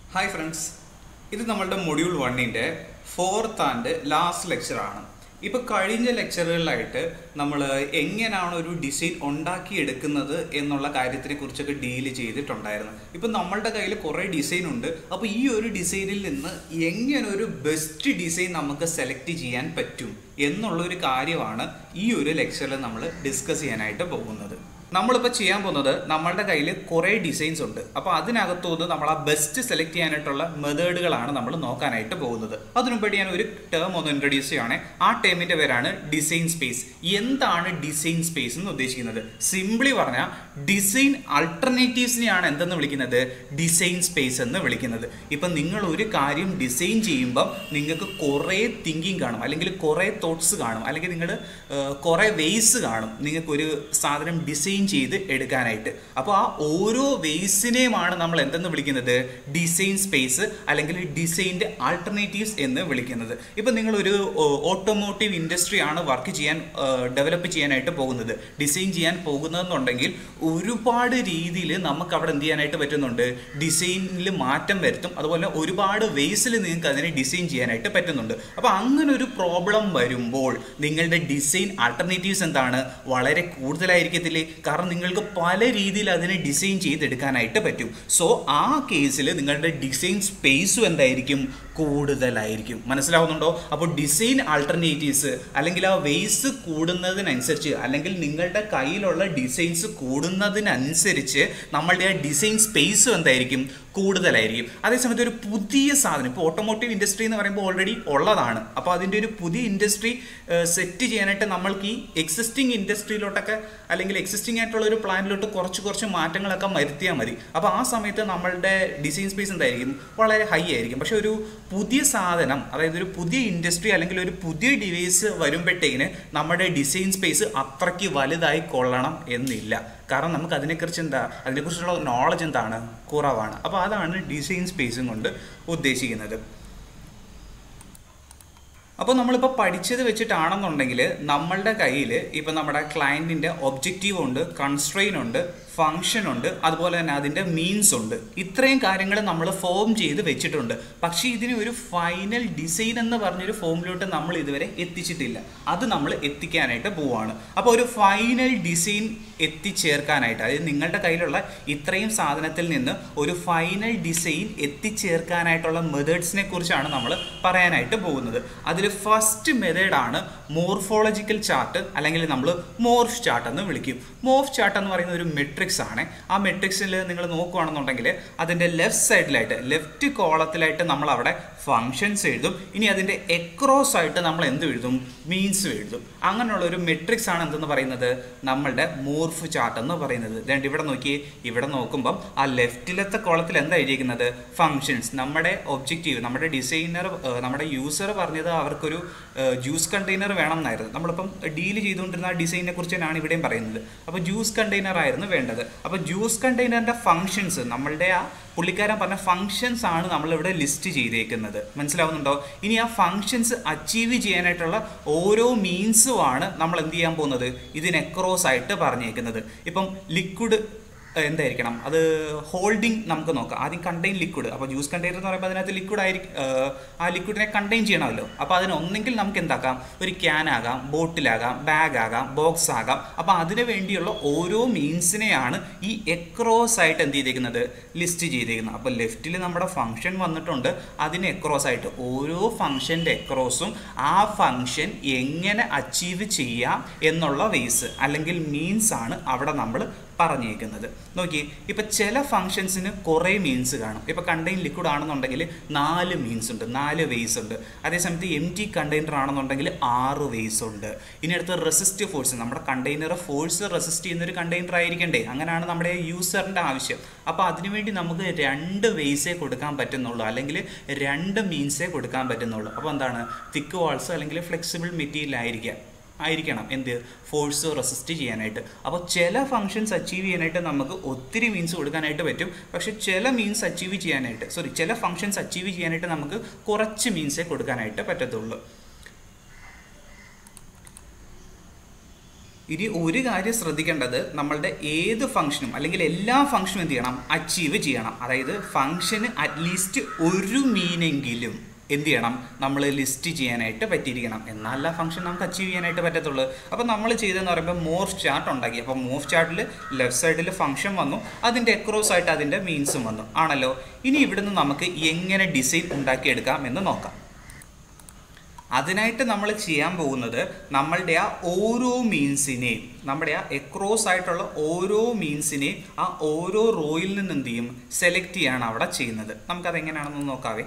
hi friends ഇത് നമ്മളുടെ module വണ്ണിൻ്റെ ഫോർത്ത് ആൻഡ് ലാസ്റ്റ് ലെക്ചറാണ് ഇപ്പോൾ കഴിഞ്ഞ ലെക്ചറുകളിലായിട്ട് നമ്മൾ എങ്ങനെയാണ് ഒരു ഡിസൈൻ ഉണ്ടാക്കിയെടുക്കുന്നത് എന്നുള്ള കാര്യത്തിനെ കുറിച്ചൊക്കെ ഡീല് ചെയ്തിട്ടുണ്ടായിരുന്നു ഇപ്പം നമ്മളുടെ കയ്യിൽ കുറേ ഡിസൈൻ ഉണ്ട് അപ്പോൾ ഈ ഒരു ഡിസൈനിൽ നിന്ന് എങ്ങനെ ഒരു ബെസ്റ്റ് ഡിസൈൻ നമുക്ക് സെലക്ട് ചെയ്യാൻ പറ്റും എന്നുള്ള ഒരു കാര്യമാണ് ഈ ഒരു ലെക്ചറിൽ നമ്മൾ ഡിസ്കസ് ചെയ്യാനായിട്ട് പോകുന്നത് നമ്മളിപ്പോൾ ചെയ്യാൻ പോകുന്നത് നമ്മളുടെ കയ്യിൽ കുറേ ഡിസൈൻസ് ഉണ്ട് അപ്പോൾ അതിനകത്തുനിന്ന് നമ്മൾ ആ ബെസ്റ്റ് സെലക്ട് ചെയ്യാനായിട്ടുള്ള മെത്തേഡുകളാണ് നമ്മൾ നോക്കാനായിട്ട് പോകുന്നത് അതിനുവേണ്ടി ഞാൻ ഒരു ടേം ഒന്ന് ഇൻട്രൊഡ്യൂസ് ചെയ്യുകയാണ് ആ ടേമിൻ്റെ പേരാണ് ഡിസൈൻ സ്പേസ് എന്താണ് ഡിസൈൻ സ്പേസ് എന്ന് ഉദ്ദേശിക്കുന്നത് സിംപ്ലി പറഞ്ഞാൽ ഡിസൈൻ അൾട്ടർനേറ്റീവ്സിനെയാണ് എന്തെന്ന് വിളിക്കുന്നത് ഡിസൈൻ സ്പേസ് എന്ന് വിളിക്കുന്നത് ഇപ്പം നിങ്ങൾ ഒരു കാര്യം ഡിസൈൻ ചെയ്യുമ്പം നിങ്ങൾക്ക് കുറേ തിങ്കിങ് കാണും അല്ലെങ്കിൽ കുറേ തോട്ട്സ് കാണും അല്ലെങ്കിൽ നിങ്ങൾ കുറേ വേസ് കാണും നിങ്ങൾക്ക് ഒരു സാധനം ഡിസൈൻ ചെയ്ത് എടുക്കാനായിട്ട് അപ്പോൾ ആ ഓരോ വേസിനെയുമാണ് നമ്മൾ എന്തെന്ന് വിളിക്കുന്നത് ഡിസൈൻ സ്പേസ് അല്ലെങ്കിൽ ഡിസൈൻ്റെ ആൾട്ടർനേറ്റീവ്സ് എന്ന് വിളിക്കുന്നത് ഇപ്പം നിങ്ങളൊരു ഓട്ടോമോട്ടീവ് ഇൻഡസ്ട്രി ആണ് വർക്ക് ചെയ്യാൻ ഡെവലപ്പ് ചെയ്യാനായിട്ട് പോകുന്നത് ഡിസൈൻ ചെയ്യാൻ പോകുന്നതെന്നുണ്ടെങ്കിൽ ഒരുപാട് രീതിയിൽ നമുക്ക് അവിടെ എന്ത് ചെയ്യാനായിട്ട് പറ്റുന്നുണ്ട് ഡിസൈനിൽ മാറ്റം വരുത്തും അതുപോലെ ഒരുപാട് വേസിൽ നിങ്ങൾക്ക് അതിനെ ഡിസൈൻ ചെയ്യാനായിട്ട് പറ്റുന്നുണ്ട് അപ്പോൾ അങ്ങനെ ഒരു പ്രോബ്ലം വരുമ്പോൾ നിങ്ങളുടെ ഡിസൈൻ ആൾട്ടർനേറ്റീവ്സ് എന്താണ് വളരെ കൂടുതലായിരിക്കത്തില്ലേ കാരണം നിങ്ങൾക്ക് പല രീതിയിൽ അതിനെ ഡിസൈൻ ചെയ്തെടുക്കാനായിട്ട് പറ്റും സോ ആ കേസിൽ നിങ്ങളുടെ ഡിസൈൻ സ്പേസും എന്തായിരിക്കും കൂടുതലായിരിക്കും മനസ്സിലാവുന്നുണ്ടോ അപ്പോൾ ഡിസൈൻ ആൾട്ടർനേറ്റീവ്സ് അല്ലെങ്കിൽ ആ വേസ് കൂടുന്നതിനനുസരിച്ച് അല്ലെങ്കിൽ നിങ്ങളുടെ കയ്യിലുള്ള ഡിസൈൻസ് കൂടുന്നതിനനുസരിച്ച് നമ്മളുടെ ആ ഡിസൈൻ സ്പേസും എന്തായിരിക്കും കൂടുതലായിരിക്കും അതേസമയത്ത് ഒരു പുതിയ സാധനം ഇപ്പോൾ ഓട്ടോമോട്ടീവ് ഇൻഡസ്ട്രി എന്ന് പറയുമ്പോൾ ഓൾറെഡി ഉള്ളതാണ് അപ്പോൾ അതിൻ്റെ ഒരു പുതിയ ഇൻഡസ്ട്രി സെറ്റ് ചെയ്യാനായിട്ട് നമ്മൾക്ക് ഈ എക്സിസ്റ്റിംഗ് ഇൻഡസ്ട്രിയിലോട്ടൊക്കെ അല്ലെങ്കിൽ എക്സിസ്റ്റിംഗ് ആയിട്ടുള്ള ഒരു പ്ലാനിലോട്ട് കുറച്ച് കുറച്ച് മാറ്റങ്ങളൊക്കെ വരുത്തിയാൽ മതി അപ്പോൾ ആ സമയത്ത് നമ്മളുടെ ഡിസൈൻ സ്പേസ് എന്തായിരിക്കും വളരെ ഹൈ ആയിരിക്കും പക്ഷെ ഒരു പുതിയ സാധനം അതായത് ഒരു പുതിയ ഇൻഡസ്ട്രി അല്ലെങ്കിൽ ഒരു പുതിയ ഡിവൈസ് വരുമ്പോഴത്തേക്കിന് നമ്മുടെ ഡിസൈൻ സ്പേസ് അത്രയ്ക്ക് വലുതായി കൊള്ളണം എന്നില്ല കാരണം നമുക്ക് അതിനെക്കുറിച്ച് എന്താ അതിനെക്കുറിച്ചുള്ള നോളജ് എന്താണ് കുറവാണ് അപ്പോൾ അതാണ് ഡിസൈൻ സ്പേസും കൊണ്ട് ഉദ്ദേശിക്കുന്നത് അപ്പോൾ നമ്മളിപ്പോൾ പഠിച്ചത് വെച്ചിട്ടാണെന്നുണ്ടെങ്കിൽ നമ്മളുടെ കയ്യിൽ ഇപ്പം നമ്മുടെ ക്ലയൻറ്റിൻ്റെ ഒബ്ജക്റ്റീവ് ഉണ്ട് കൺസ്ട്രെയിൻ ഉണ്ട് ഫങ്ഷൻ ഉണ്ട് അതുപോലെ തന്നെ അതിൻ്റെ മീൻസ് ഉണ്ട് ഇത്രയും കാര്യങ്ങൾ നമ്മൾ ഫോം ചെയ്ത് വെച്ചിട്ടുണ്ട് പക്ഷേ ഇതിന് ഒരു ഫൈനൽ ഡിസൈൻ എന്ന് പറഞ്ഞൊരു ഫോമിലോട്ട് നമ്മൾ ഇതുവരെ എത്തിച്ചിട്ടില്ല അത് നമ്മൾ എത്തിക്കാനായിട്ട് പോവാണ് അപ്പോൾ ഒരു ഫൈനൽ ഡിസൈൻ എത്തിച്ചേർക്കാനായിട്ട് അതായത് നിങ്ങളുടെ കയ്യിലുള്ള ഇത്രയും സാധനത്തിൽ നിന്ന് ഒരു ഫൈനൽ ഡിസൈൻ എത്തിച്ചേർക്കാനായിട്ടുള്ള മെത്തേഡ്സിനെ കുറിച്ചാണ് നമ്മൾ പറയാനായിട്ട് പോകുന്നത് അതിൽ ഫസ്റ്റ് മെത്തേഡാണ് മോർഫോളജിക്കൽ ചാർട്ട് അല്ലെങ്കിൽ നമ്മൾ മോർഫ് ചാർട്ട് എന്ന് വിളിക്കും മോർഫ് ചാർട്ട് എന്ന് പറയുന്ന ഒരു മെട്രിക്സ് ആണ് ആ മെട്രിക്സിൽ നിങ്ങൾ നോക്കുകയാണെന്നുണ്ടെങ്കിൽ അതിൻ്റെ ലെഫ്റ്റ് സൈഡിലായിട്ട് ലെഫ്റ്റ് കോളത്തിലായിട്ട് നമ്മൾ അവിടെ ഫങ്ഷൻസ് എഴുതും ഇനി അതിൻ്റെ എക്രോസ് ആയിട്ട് നമ്മൾ എന്ത് എഴുതും മീൻസ് എഴുതും അങ്ങനെയുള്ള ഒരു മെട്രിക്സ് ആണ് എന്തെന്ന് പറയുന്നത് നമ്മളുടെ മോർഫ് ചാർട്ട് എന്ന് പറയുന്നത് രണ്ട് ഇവിടെ നോക്കി ഇവിടെ നോക്കുമ്പം ആ ലെഫ്റ്റിലത്തെ കോളത്തിൽ എന്താ എഴുതിയിരിക്കുന്നത് ഫങ്ഷൻസ് നമ്മുടെ ഒബ്ജക്റ്റീവ് നമ്മുടെ ഡിസൈനർ നമ്മുടെ യൂസർ പറഞ്ഞത് അവർക്കൊരു ജ്യൂസ് കണ്ടെയ്നർ വേണം എന്നായിരുന്നു നമ്മളിപ്പം ഡീല് ചെയ്തുകൊണ്ടിരുന്ന ആ ഡിസൈനെ കുറിച്ച് തന്നെയാണ് ഇവിടെയും പറയുന്നത് അപ്പോൾ ജ്യൂസ് കണ്ടെയ്നർ ആയിരുന്നു വേണ്ടത് അപ്പോൾ ജ്യൂസ് കണ്ടെയ്നറിൻ്റെ ഫങ്ഷൻസ് നമ്മളുടെ ആ പുള്ളിക്കാരൻ പറഞ്ഞ ഫങ്ഷൻസ് ആണ് നമ്മളിവിടെ ലിസ്റ്റ് ചെയ്തേക്കുന്നത് മനസ്സിലാവുന്നുണ്ടോ ഇനി ആ ഫങ്ഷൻസ് അച്ചീവ് ചെയ്യാനായിട്ടുള്ള ഓരോ മീൻസുമാണ് നമ്മൾ എന്ത് ചെയ്യാൻ പോകുന്നത് ഇതിന് എക്രോസ് ആയിട്ട് പറഞ്ഞേക്കുന്നത് ഇപ്പം ലിക്വിഡ് എന്തായിരിക്കണം അത് ഹോൾഡിംഗ് നമുക്ക് നോക്കാം ആദ്യം കണ്ടെയ്ൻ ലിക്വിഡ് അപ്പോൾ ജ്യൂസ് കണ്ടെയ്നർ എന്ന് പറയുമ്പോൾ അതിനകത്ത് ലിക്വിഡ് ആയിരിക്കും ആ ലിക്വിഡിനെ കണ്ടെയ്ൻ ചെയ്യണമല്ലോ അപ്പോൾ അതിന് ഒന്നെങ്കിൽ നമുക്ക് എന്താക്കാം ഒരു ക്യാൻ ആകാം ബോട്ടിലാകാം ബാഗ് ആകാം ബോക്സ് ആകാം അപ്പോൾ അതിന് വേണ്ടിയുള്ള ഓരോ മീൻസിനെയാണ് ഈ എക്രോസ് ആയിട്ട് എന്ത് ചെയ്തേക്കുന്നത് ലിസ്റ്റ് ചെയ്തേക്കുന്നത് അപ്പോൾ ലെഫ്റ്റിൽ നമ്മുടെ ഫംഗ്ഷൻ വന്നിട്ടുണ്ട് അതിന് എക്രോസ് ആയിട്ട് ഓരോ ഫംഗ്ഷൻ്റെ എക്രോസും ആ ഫംഗ്ഷൻ എങ്ങനെ അച്ചീവ് ചെയ്യാം എന്നുള്ള വേസ് അല്ലെങ്കിൽ മീൻസ് ആണ് അവിടെ നമ്മൾ പറഞ്ഞേക്കുന്നത് നോക്കി ഇപ്പം ചില ഫങ്ഷൻസിന് കുറേ മീൻസ് കാണും ഇപ്പം കണ്ടെയ്ൻ ലിക്വിഡ് ആണെന്നുണ്ടെങ്കിൽ നാല് മീൻസ് ഉണ്ട് നാല് വേസ് ഉണ്ട് അതേസമയത്ത് എം ടി കണ്ടെയ്നർ ആണെന്നുണ്ടെങ്കിൽ ആറ് വേസ് ഉണ്ട് ഇനി അടുത്ത് റെസിസ്റ്റ് ഫോഴ്സ് നമ്മുടെ കണ്ടെയ്നർ ഫോഴ്സ് റെസിസ്റ്റ് ചെയ്യുന്ന ഒരു കണ്ടെയ്നർ ആയിരിക്കണ്ടേ അങ്ങനെയാണ് നമ്മുടെ യൂസറിൻ്റെ ആവശ്യം അപ്പോൾ അതിനുവേണ്ടി നമുക്ക് രണ്ട് വേസേ കൊടുക്കാൻ പറ്റുന്നുള്ളൂ അല്ലെങ്കിൽ രണ്ട് മീൻസേ കൊടുക്കാൻ പറ്റുന്നുള്ളൂ അപ്പോൾ എന്താണ് തിക്ക് വാൾസ് അല്ലെങ്കിൽ ഫ്ലെക്സിബിൾ മെറ്റീരിയൽ ആയിരിക്കാം ആയിരിക്കണം എന്ത് ഫോഴ്സ് റെസിസ്റ്റ് ചെയ്യാനായിട്ട് അപ്പോൾ ചില ഫങ്ഷൻസ് അച്ചീവ് ചെയ്യാനായിട്ട് നമുക്ക് ഒത്തിരി മീൻസ് കൊടുക്കാനായിട്ട് പറ്റും പക്ഷേ ചില മീൻസ് അച്ചീവ് ചെയ്യാനായിട്ട് സോറി ചില ഫങ്ഷൻസ് അച്ചീവ് ചെയ്യാനായിട്ട് നമുക്ക് കുറച്ച് മീൻസേ കൊടുക്കാനായിട്ട് പറ്റത്തുള്ളൂ ഇനി ഒരു കാര്യം ശ്രദ്ധിക്കേണ്ടത് നമ്മളുടെ ഏത് ഫംഗ്ഷനും അല്ലെങ്കിൽ എല്ലാ ഫംഗ്ഷനും എന്ത് ചെയ്യണം അച്ചീവ് ചെയ്യണം അതായത് ഫംഗ്ഷന് അറ്റ്ലീസ്റ്റ് ഒരു മീനെങ്കിലും എന്ത് ചെയ്യണം നമ്മൾ ലിസ്റ്റ് ചെയ്യാനായിട്ട് പറ്റിയിരിക്കണം എന്നാല ഫംഗ്ഷൻ നമുക്ക് അച്ചീവ് ചെയ്യാനായിട്ട് പറ്റത്തുള്ളൂ അപ്പോൾ നമ്മൾ ചെയ്തതെന്ന് പറയുമ്പോൾ മോർഫ് ചാർട്ട് ഉണ്ടാക്കി അപ്പോൾ മോർഫ് ചാർട്ടിൽ ലെഫ്റ്റ് സൈഡിൽ ഫംഗ്ഷൻ വന്നു അതിൻ്റെ എക്രോസ് ആയിട്ട് അതിൻ്റെ മീൻസും വന്നു ആണല്ലോ ഇനി ഇവിടുന്ന് നമുക്ക് എങ്ങനെ ഡിസൈൻ ഉണ്ടാക്കിയെടുക്കാം എന്ന് നോക്കാം അതിനായിട്ട് നമ്മൾ ചെയ്യാൻ പോകുന്നത് നമ്മളുടെ ആ ഓരോ മീൻസിനെയും നമ്മുടെ ആ എക്രോസ് ആയിട്ടുള്ള ഓരോ മീൻസിനെയും ആ ഓരോ റോയിൽ നിന്ന് എന്ത് ചെയ്യും സെലക്ട് ചെയ്യാണ് അവിടെ ചെയ്യുന്നത് നമുക്കത് എങ്ങനെയാണെന്ന് നോക്കാവേ